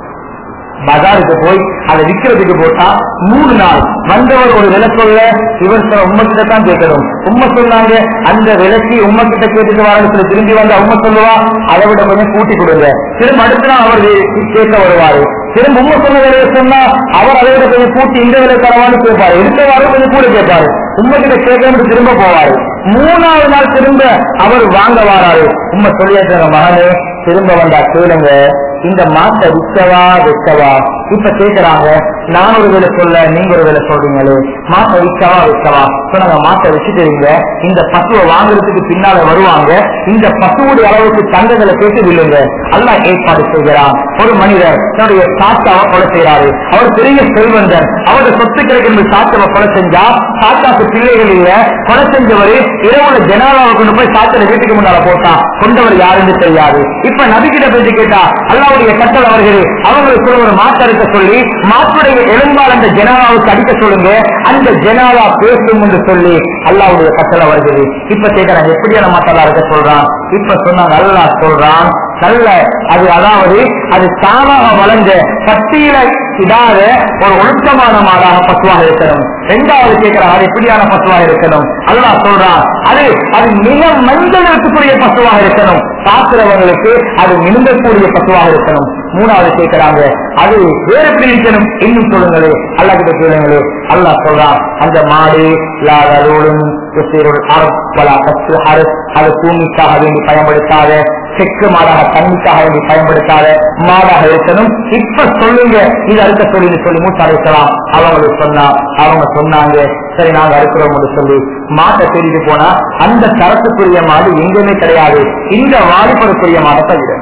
பஜாருக்கு போய் அதை விற்கிறதுக்கு போட்டா மூணு நாள் வந்தவர் ஒரு விலை சொல்ல இவர் சொல்ல உண்மைக்கிட்ட தான் கேட்கணும் உண்மை சொன்னாங்க அந்த விலைக்கு உண்மைக்கிட்ட கேட்டுட்டு வர சொல்லி திரும்பி வந்து உண்மை சொல்லுவா அதை விட கொஞ்சம் கூட்டி கொடுங்க திரும்ப அடுத்த நாள் அவர் கேட்க வருவாரு திரும்ப உண்மை சொன்ன விலையை சொன்னா அவர் அதை விட கொஞ்சம் கூட்டி இந்த விலை தரவான்னு கேட்பாரு இருக்கவாறு கொஞ்சம் கூட கேட்பாரு உண்மைக்கிட்ட கேட்கணும் திரும்ப போவாரு மூணாவது நாள் திரும்ப அவர் வாங்க வாராரு உண்மை சொல்லியாச்சு மகனே திரும்ப வந்தா கேளுங்க இந்த மாட்டை விற்கவா விற்கவா இப்ப கேக்குறாங்க நான் ஒரு வேலை சொல்ல நீங்க ஒரு வேலை சொல்றீங்களே மாட்டை விற்கவா விற்கவா சொன்னாங்க மாட்டை வச்சுக்கிறீங்க இந்த பசுவை வாங்குறதுக்கு பின்னால வருவாங்க இந்த பசுவுடைய அளவுக்கு தங்கங்களை கேட்டு வில்லுங்க அல்லாஹ் ஏற்பாடு செய்கிறான் ஒரு மனிதர் தன்னுடைய சாத்தாவை கொலை செய்யறாரு அவர் பெரிய செல்வந்தன் அவருடைய சொத்து கிடைக்கிற சாத்தாவை கொலை செஞ்சா சாத்தாக்கு பிள்ளைகள் இல்ல கொலை செஞ்சவர் இரவுல ஜனாலாவை கொண்டு போய் சாத்தனை வீட்டுக்கு முன்னால போட்டான் கொண்டவர் யாருன்னு தெரியாது இப்ப நபிக்கிட்ட போயிட்டு கேட்டா அல்லாவுடைய கட்டளை வருகிறது அவங்களுக்கு ஒரு மாற்ற இருக்க சொல்லி மாற்றுடைய எலும்பால் அந்த ஜனாலாவுக்கு அடிக்க சொல்லுங்க அந்த ஜனாலா பேசும் என்று சொல்லி அல்லாவுடைய கட்டளை வருகிறது இப்ப கேட்கிறாங்க எப்படியான மாற்றலா இருக்க சொல்றான் இப்ப சொன்னாங்க அல்லாஹ் சொல்றான் நல்ல அது அதாவது அது தானாக வளர்ந்த பட்டியல இடாத ஒரு ஒழுக்கமான மாடாக பசுவாக இருக்கணும் ரெண்டாவது கேட்கிறாங்க அது எப்படியான பசுவாக இருக்கணும் அல்லாஹ் சொல்றான் அது அது மிக மஞ்சள் இருக்கக்கூடிய பசுவாக இருக்கணும் பார்க்கிறவங்களுக்கு அது மினுங்கக்கூடிய பசுவாக இருக்கணும் மூணாவது கேட்கிறாங்க அது வேறு பிரிக்கணும் இன்னும் சொல்லுங்களே அல்லாஹ் கிட்ட சொல்லுங்களே அல்லாஹ் சொல்றான் அந்த மாடு லாதரோடும் அது பூமிக்காக வேண்டி பயன்படுத்தாத செக்கு மாடாக தண்ணிக்காக வேண்டி பயன்படுத்தாத மாடாக இருக்கணும் இப்ப சொல்லுங்க இது அடுத்த சொல்லி சொல்லி மூச்சு அழைக்கலாம் அவங்களுக்கு சொன்னா அவங்க சொன்னாங்க சரி நாங்க அறுக்கிறோம் சொல்லி மாட்டை தேடிட்டு போனா அந்த தரத்துக்குரிய மாடு எங்குமே கிடையாது இந்த வாலிபருக்குரிய மாடை தவிர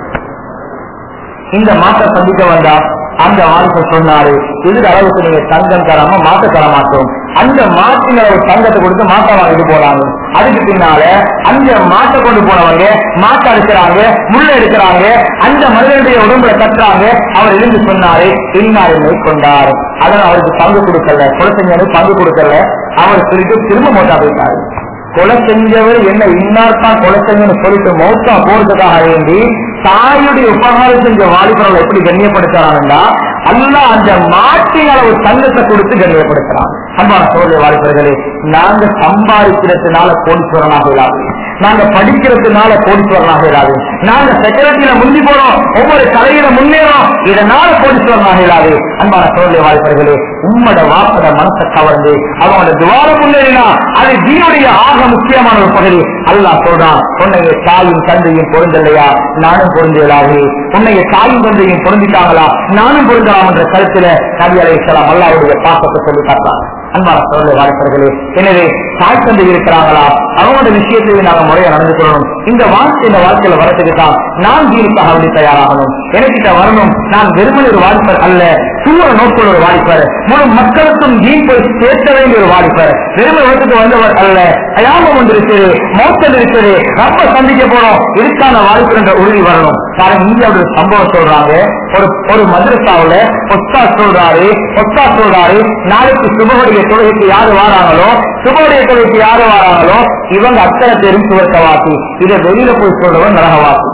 இந்த மாட்டை சந்திக்க வந்தா அந்த வாலிபர் சொன்னாரு எதிர் அளவுக்கு நீங்க தங்கம் தராம மாட்டை தர மாட்டோம் அந்த மாட்டின் அளவு தங்கத்தை கொடுத்து மாட்டை வாங்கிட்டு போறாங்க அதுக்கு பின்னால அந்த மாட்டை கொண்டு போனவங்க மாட்டை அடிக்கிறாங்க முள்ள எடுக்கிறாங்க அந்த மனிதனுடைய உடம்புல தட்டுறாங்க அவர் எழுந்து சொன்னாரு இன்னாரை மேற்கொண்டார் அதனால அவருக்கு பங்கு கொடுக்கல கொலை செஞ்சவருக்கு பங்கு கொடுக்கல அவர் சொல்லிட்டு திரும்ப மோட்டா போயிட்டாரு கொலை செஞ்சவர் என்ன இன்னார் தான் கொலை செஞ்சன்னு சொல்லிட்டு மௌத்தா போறதுக்காக வேண்டி தாயுடைய உபகாரம் செஞ்ச வாலிபர்கள் எப்படி கண்ணியப்படுத்துறாங்கன்னா அல்ல அந்த மாட்டின் அளவு தங்கத்தை கொடுத்து கண்ணியப்படுத்துறான் அன்பான சோழ வாலிபர்களே நாங்க சம்பாதிக்கிறதுனால கோடீஸ்வரனாக இல்லாது நாங்க படிக்கிறதுனால கோடீஸ்வரனாக இல்லாது நாங்க செக்ரட்டரியில முந்தி போறோம் ஒவ்வொரு கலையில முன்னேறோம் இதனால கோடீஸ்வரனாக இல்லாது அன்பான சோழ வாலிபர்களே உம்மட வாப்பட மனசை கவர்ந்து அவங்களோட துவாரம் முன்னேறினா அது தீனுடைய ஆக முக்கியமான ஒரு பகுதி அல்லாஹ் சொல்றான் உன்னைய தாயும் தந்தையும் பொருந்தலையா நானும் பொருந்தலாகி உன்னைய தாயும் தந்தையும் பொருந்திட்டாங்களா நானும் பொருந்தலாம் என்ற கருத்துல நபி அலை இஸ்லாம் அல்லாவுடைய பாசத்தை சொல்லி காட்டுறான் அன்பான சோழ வாழ்க்கர்களே எனவே தாய் தந்தை இருக்கிறாங்களா அவங்களோட விஷயத்திலே நாங்க முறையா நடந்து கொள்ளணும் இந்த வாழ்க்கை இந்த வாழ்க்கையில வரத்துக்கு தான் நான் தீனுக்காக வேண்டி தயாராகணும் எனக்கிட்ட வரணும் நான் வெறுமனே ஒரு வாலிபர் அல்ல தூர நோக்குள்ள ஒரு வாலிபர் முழு மக்களுக்கும் தீன் போய் சேர்க்க வேண்டிய ஒரு வாலிபர் வெறுமை உலகத்துக்கு வந்தவர் அல்ல அயாமம் ஒன்று இருக்குது மோசம் இருக்குது ரப்ப சந்திக்க போறோம் இதுக்கான வாலிபர் என்ற உறுதி வரணும் காரணம் இந்தியாவுடைய ஒரு சம்பவம் சொல்றாங்க ஒரு ஒரு மதரசாவுல ஒத்தா சொல்றாரு ஒத்தா சொல்றாரு நாளைக்கு சுபகுடைய தொழுகைக்கு யாரு வாராங்களோ சுபகுடைய தொழுகைக்கு யாரு வாராங்களோ இவங்க அத்தனை பேரும் சுவர்க்கவாசி இதை வெளியில போய் சொல்றவன் நரகவாசி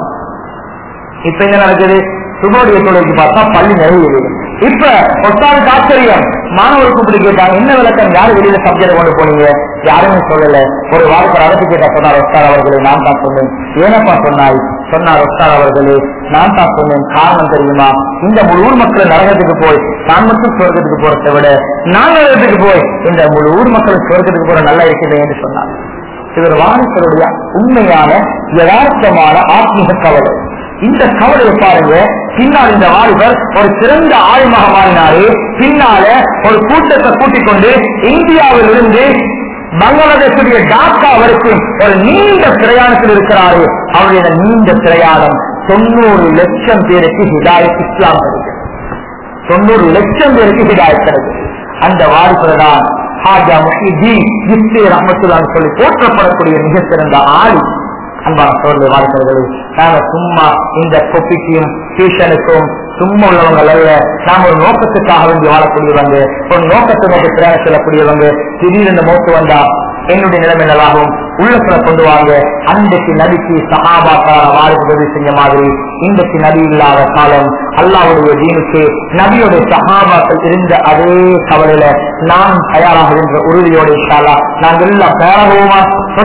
இப்ப என்ன நடக்குது சுபோடைய தொழிலுக்கு பார்த்தா பள்ளி நிறைவு இப்ப ஒத்தாளுக்கு ஆச்சரியம் மாணவர் கூப்பிட்டு கேட்டாங்க என்ன விளக்கம் யாரு வெளியில சப்ஜெக்ட் கொண்டு போனீங்க யாருமே சொல்லல ஒரு வாழ்க்கை அரசு கேட்டா சொன்னார் ஒத்தார் அவர்களே நான் தான் சொன்னேன் ஏனப்பா சொன்னாய் சொன்னார் ஒத்தார் அவர்களே நான் தான் சொன்னேன் காரணம் தெரியுமா இந்த முழு ஊர் மக்கள் நரகத்துக்கு போய் நான் மட்டும் சுவர்க்கத்துக்கு போறதை விட நான் நரகத்துக்கு போய் இந்த முழு ஊர் மக்கள் சுவர்க்கத்துக்கு போற நல்லா இருக்குது என்று சொன்னார் இவர் வாணிசருடைய உண்மையான யதார்த்தமான ஆத்மீக கவலை இந்த கவலையை பாருங்க பின்னால் இந்த வாலிபர் ஒரு சிறந்த ஆய்மாக மாறினாரு பின்னால ஒரு கூட்டத்தை கூட்டிக் கொண்டு இந்தியாவில் இருந்து பங்களாதேஷுடைய டாக்கா வரைக்கும் ஒரு நீண்ட பிரயாணத்தில் இருக்கிறாரு அவருடைய நீண்ட பிரயாணம் தொண்ணூறு லட்சம் பேருக்கு ஹிதாயத் இஸ்லாம் கிடைக்கும் தொண்ணூறு லட்சம் பேருக்கு ஹிதாயத் கிடைக்கும் அந்த வாலிபர் தான் ஹாஜா முஹிதீன் ஜிஸ்தி ரஹமத்துல்லான்னு சொல்லி போற்றப்படக்கூடிய மிக சிறந்த ஆளி அன்பான சோழ வாழ்க்கைகளே நாங்க சும்மா இந்த கொப்பிக்கும் டியூஷனுக்கும் சும்மா உள்ளவங்க அல்ல நாம ஒரு நோக்கத்துக்காக வேண்டி வாழக்கூடியவங்க ஒரு நோக்கத்தை நோக்கி பிரயாணம் செல்லக்கூடியவங்க திடீர்னு மோட்டு வந்தா என்னுடைய நிலைமை நல்லாகும் உள்ளத்துல கொண்டு வாங்க அன்றைக்கு நபிக்கு சகாபாக்கார வாழ்க்கை உதவி செஞ்ச மாதிரி இன்றைக்கு நபி இல்லாத காலம் அல்லாவுடைய தீனுக்கு நபியுடைய சகாபாக்கள் இருந்த அதே கவலையில நான் தயாராக என்ற உறுதியோட இன்ஷா அல்லாஹ் நாங்கள் எல்லாம் தயாராகுவோமா